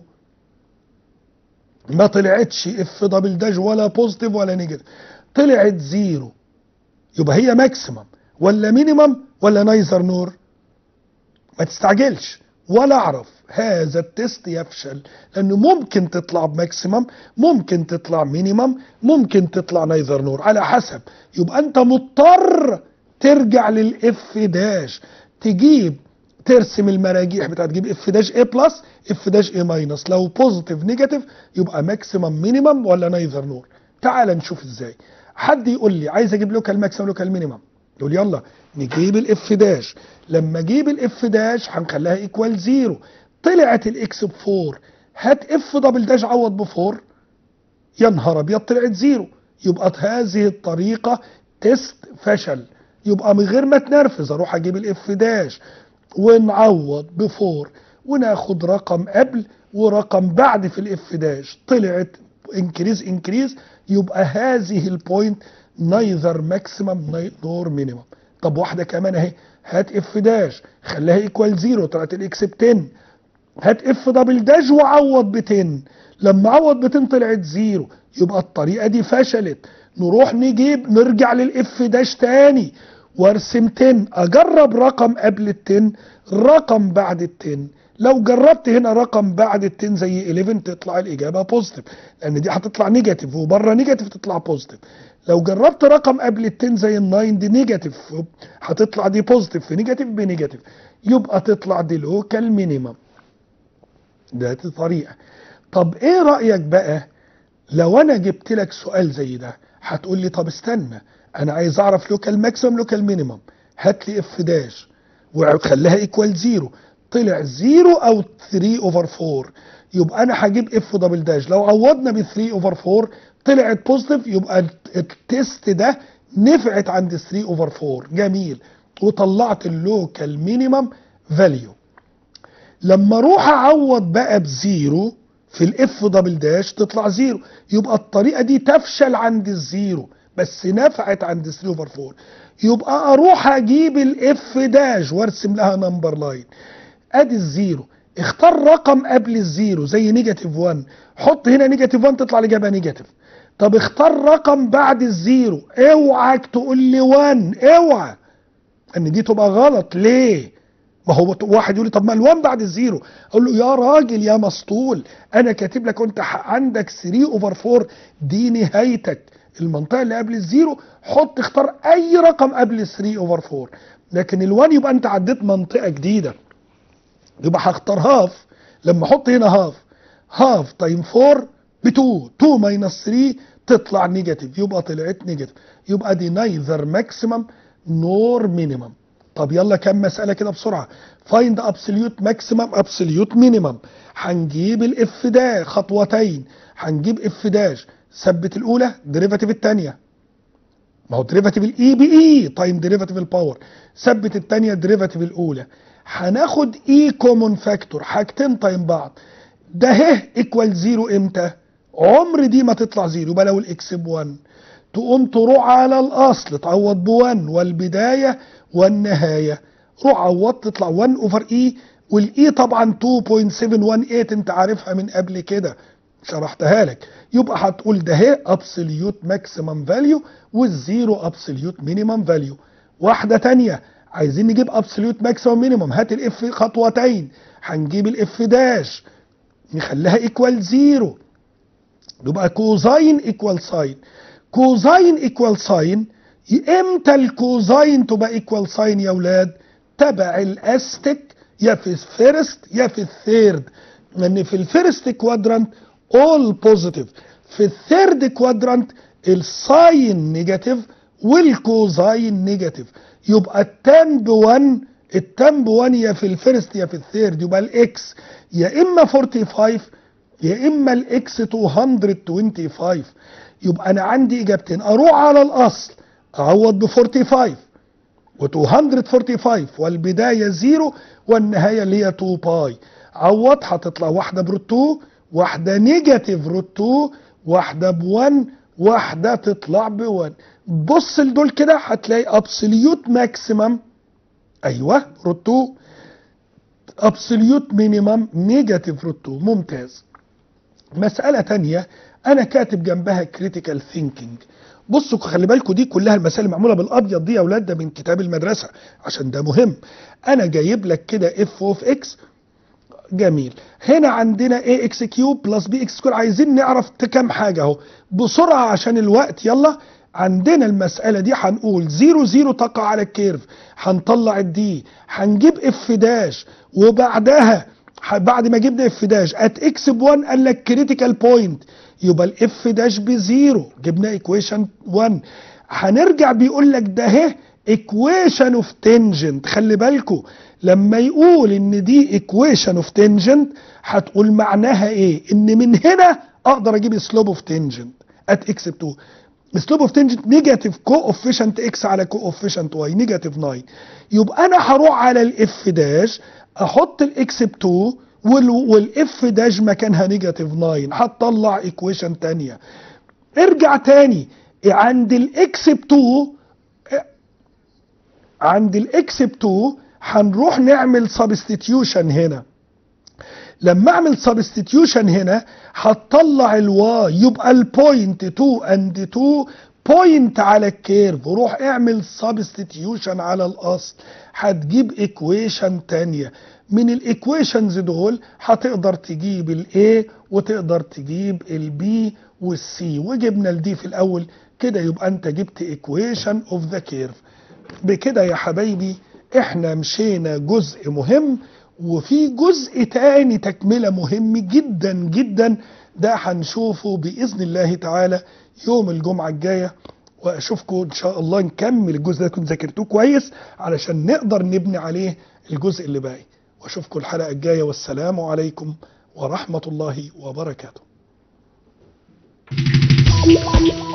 ما طلعتش اف دبل داش ولا بوزيتيف ولا نيجاتيف طلعت زيرو يبقى هي ماكسيمم ولا مينيمم ولا نايزر نور ما تستعجلش ولا اعرف هذا التست يفشل لانه ممكن تطلع بماكسيمم ممكن تطلع مينيمم ممكن تطلع نايزر نور على حسب يبقى انت مضطر ترجع للاف داش تجيب ترسم المراجيح بتاعت تجيب اف داش اي بلس اف داش اي ماينس لو بوزيتيف نيجاتيف يبقى ماكسيمم مينيمم ولا نايزر نور تعال نشوف ازاي حد يقول لي عايز اجيب لوكال ماكسيمم لوكال مينيمم يقول يلا نجيب الاف داش لما اجيب الاف داش هنخليها ايكوال زيرو طلعت الاكس ب 4 هات اف دبل داش عوض ب 4 يا نهار ابيض طلعت زيرو يبقى هذه الطريقه تيست فشل يبقى من غير ما تنرفز اروح اجيب الاف داش ونعوض ب 4 وناخد رقم قبل ورقم بعد في الاف داش طلعت انكريز انكريز يبقى هذه البوينت نايذر ماكسيمم نور مينيمم طب واحده كمان اهي هات اف داش خليها ايكوال زيرو طلعت الاكس ب 10 هات اف دبل داش وعوض ب 10 لما عوض ب 10 طلعت زيرو يبقى الطريقه دي فشلت نروح نجيب نرجع للاف داش تاني وارسم 10 اجرب رقم قبل ال 10 رقم بعد ال 10 لو جربت هنا رقم بعد ال 10 زي 11 تطلع الاجابه بوزيتيف لان دي هتطلع نيجاتيف وبره نيجاتيف تطلع بوزيتيف لو جربت رقم قبل ال 10 زي ال 9 دي نيجاتيف هتطلع دي بوزيتيف في نيجاتيف بنيجاتيف يبقى تطلع دي لوكال مينيمم ده طريقه طب ايه رايك بقى لو انا جبت لك سؤال زي ده هتقول لي طب استنى انا عايز اعرف لوكال ماكسيمم لوكال مينيمم هات لي اف داش وخليها ايكوال زيرو طلع زيرو او 3 اوفر 4 يبقى انا هجيب اف دبل داش لو عوضنا ب 3 اوفر 4 طلعت بوزيتيف يبقى التيست ده نفعت عند 3 اوفر 4 جميل وطلعت اللوكال مينيمم فاليو لما اروح اعوض بقى بزيرو في الاف دبل داش تطلع زيرو يبقى الطريقه دي تفشل عند الزيرو بس نفعت عند 3 اوفر 4 يبقى اروح اجيب الاف داش وارسم لها نمبر لاين ادي الزيرو اختار رقم قبل الزيرو زي نيجاتيف 1 حط هنا نيجاتيف 1 تطلع الاجابه نيجاتيف طب اختار رقم بعد الزيرو اوعك تقول لي 1 اوعى ان دي تبقى غلط ليه ما هو واحد يقول لي طب ما ال1 بعد الزيرو اقول له يا راجل يا مسطول انا كاتب لك انت عندك 3 اوفر 4 دي نهايتك المنطقه اللي قبل الزيرو حط اختار اي رقم قبل 3 اوفر 4 لكن ال1 يبقى انت عديت منطقه جديده يبقى هختار هاف لما احط هنا هاف هاف تايم 4 ب 2 2 ماينس 3 تطلع نيجاتيف يبقى طلعت نيجاتيف يبقى دي نايذر ماكسيمم نور مينيمم طب يلا كم مسألة كده بسرعة فايند ابسوليوت ماكسيمم ابسوليوت مينيمم هنجيب الاف ده خطوتين هنجيب اف داش ثبت الاولى ديريفاتيف الثانيه ما هو ديريفاتيف الاي بي اي تايم ديريفاتيف الباور ثبت الثانيه ديريفاتيف الاولى هناخد اي كومون فاكتور حاجتين تايم بعض ده ه ايكوال زيرو امتى عمر دي ما تطلع زيرو يبقى لو الاكس ب 1 تقوم تروح على الاصل تعوض ب 1 والبدايه والنهايه روح عوض تطلع 1 اوفر اي والاي طبعا 2.718 انت عارفها من قبل كده شرحتها لك يبقى هتقول ده هي ابسوليوت ماكسيمم فاليو والزيرو ابسوليوت مينيمم فاليو واحده تانية عايزين نجيب ابسوليوت ماكسيمم مينيمم هات الاف خطوتين هنجيب الاف داش نخليها ايكوال زيرو يبقى كوزاين ايكوال ساين كوزاين ايكوال ساين امتى الكوزاين تبقى ايكوال ساين يا اولاد تبع الاستك يا في الفيرست يا في الثيرد لان في الفيرست كوادرانت all positive في الثيرد كوادرانت الساين نيجاتيف والكوزاين نيجاتيف يبقى التان ب 1 التان ب 1 يا في الفيرست يا في الثيرد يبقى الاكس يا اما 45 يا اما الاكس 225 يبقى انا عندي اجابتين اروح على الاصل اعوض ب 45 و245 والبدايه زيرو والنهايه اللي هي 2 باي عوض هتطلع واحده بروت 2 واحده نيجاتيف روت 2 واحده ب 1 واحده تطلع ب 1 بص لدول كده هتلاقي ابسوليوت ماكسيمم ايوه روت 2 ابسوليوت مينيمم نيجاتيف روت 2 ممتاز مساله تانية انا كاتب جنبها كريتيكال ثينكينج بصوا خلي بالكم دي كلها المسائل معموله بالابيض دي يا اولاد ده من كتاب المدرسه عشان ده مهم انا جايب لك كده اف اوف اكس جميل هنا عندنا اي اكس كيوب بلس بي اكس سكوير عايزين نعرف كام حاجه اهو بسرعه عشان الوقت يلا عندنا المسألة دي هنقول زيرو زيرو تقع على الكيرف هنطلع الدي هنجيب اف داش وبعدها بعد ما جبنا اف داش ات اكس ب 1 قال لك كريتيكال بوينت يبقى الاف داش بزيرو جبنا ايكويشن 1 هنرجع بيقول لك ده اهي ايكويشن اوف تنجنت خلي بالكم لما يقول ان دي ايكويشن اوف تنجنت هتقول معناها ايه ان من هنا اقدر اجيب سلوب اوف تنجنت ات اكس ب 2 سلوب اوف تنجنت نيجاتيف كو اوفيشنت اكس على كو اوفيشنت واي نيجاتيف 9 يبقى انا هروح على الاف داش احط الاكس ب 2 والاف داش مكانها نيجاتيف 9 هتطلع ايكويشن تانية ارجع تاني عند الاكس ب 2 عند الاكس ب 2 هنروح نعمل سبستيتيوشن هنا لما اعمل سبستيتيوشن هنا هتطلع الواي يبقى البوينت 2 اند 2 بوينت على الكيرف وروح اعمل سبستيتيوشن على الاصل هتجيب ايكويشن تانية من الايكويشنز دول هتقدر تجيب الاي وتقدر تجيب البي والسي وجبنا الدي في الاول كده يبقى انت جبت ايكويشن اوف ذا كيرف بكده يا حبايبي احنا مشينا جزء مهم وفي جزء تاني تكملة مهم جدا جدا ده هنشوفه بإذن الله تعالى يوم الجمعة الجاية وأشوفكم إن شاء الله نكمل الجزء ده كنت ذاكرتوه كويس علشان نقدر نبني عليه الجزء اللي باقي وأشوفكم الحلقة الجاية والسلام عليكم ورحمة الله وبركاته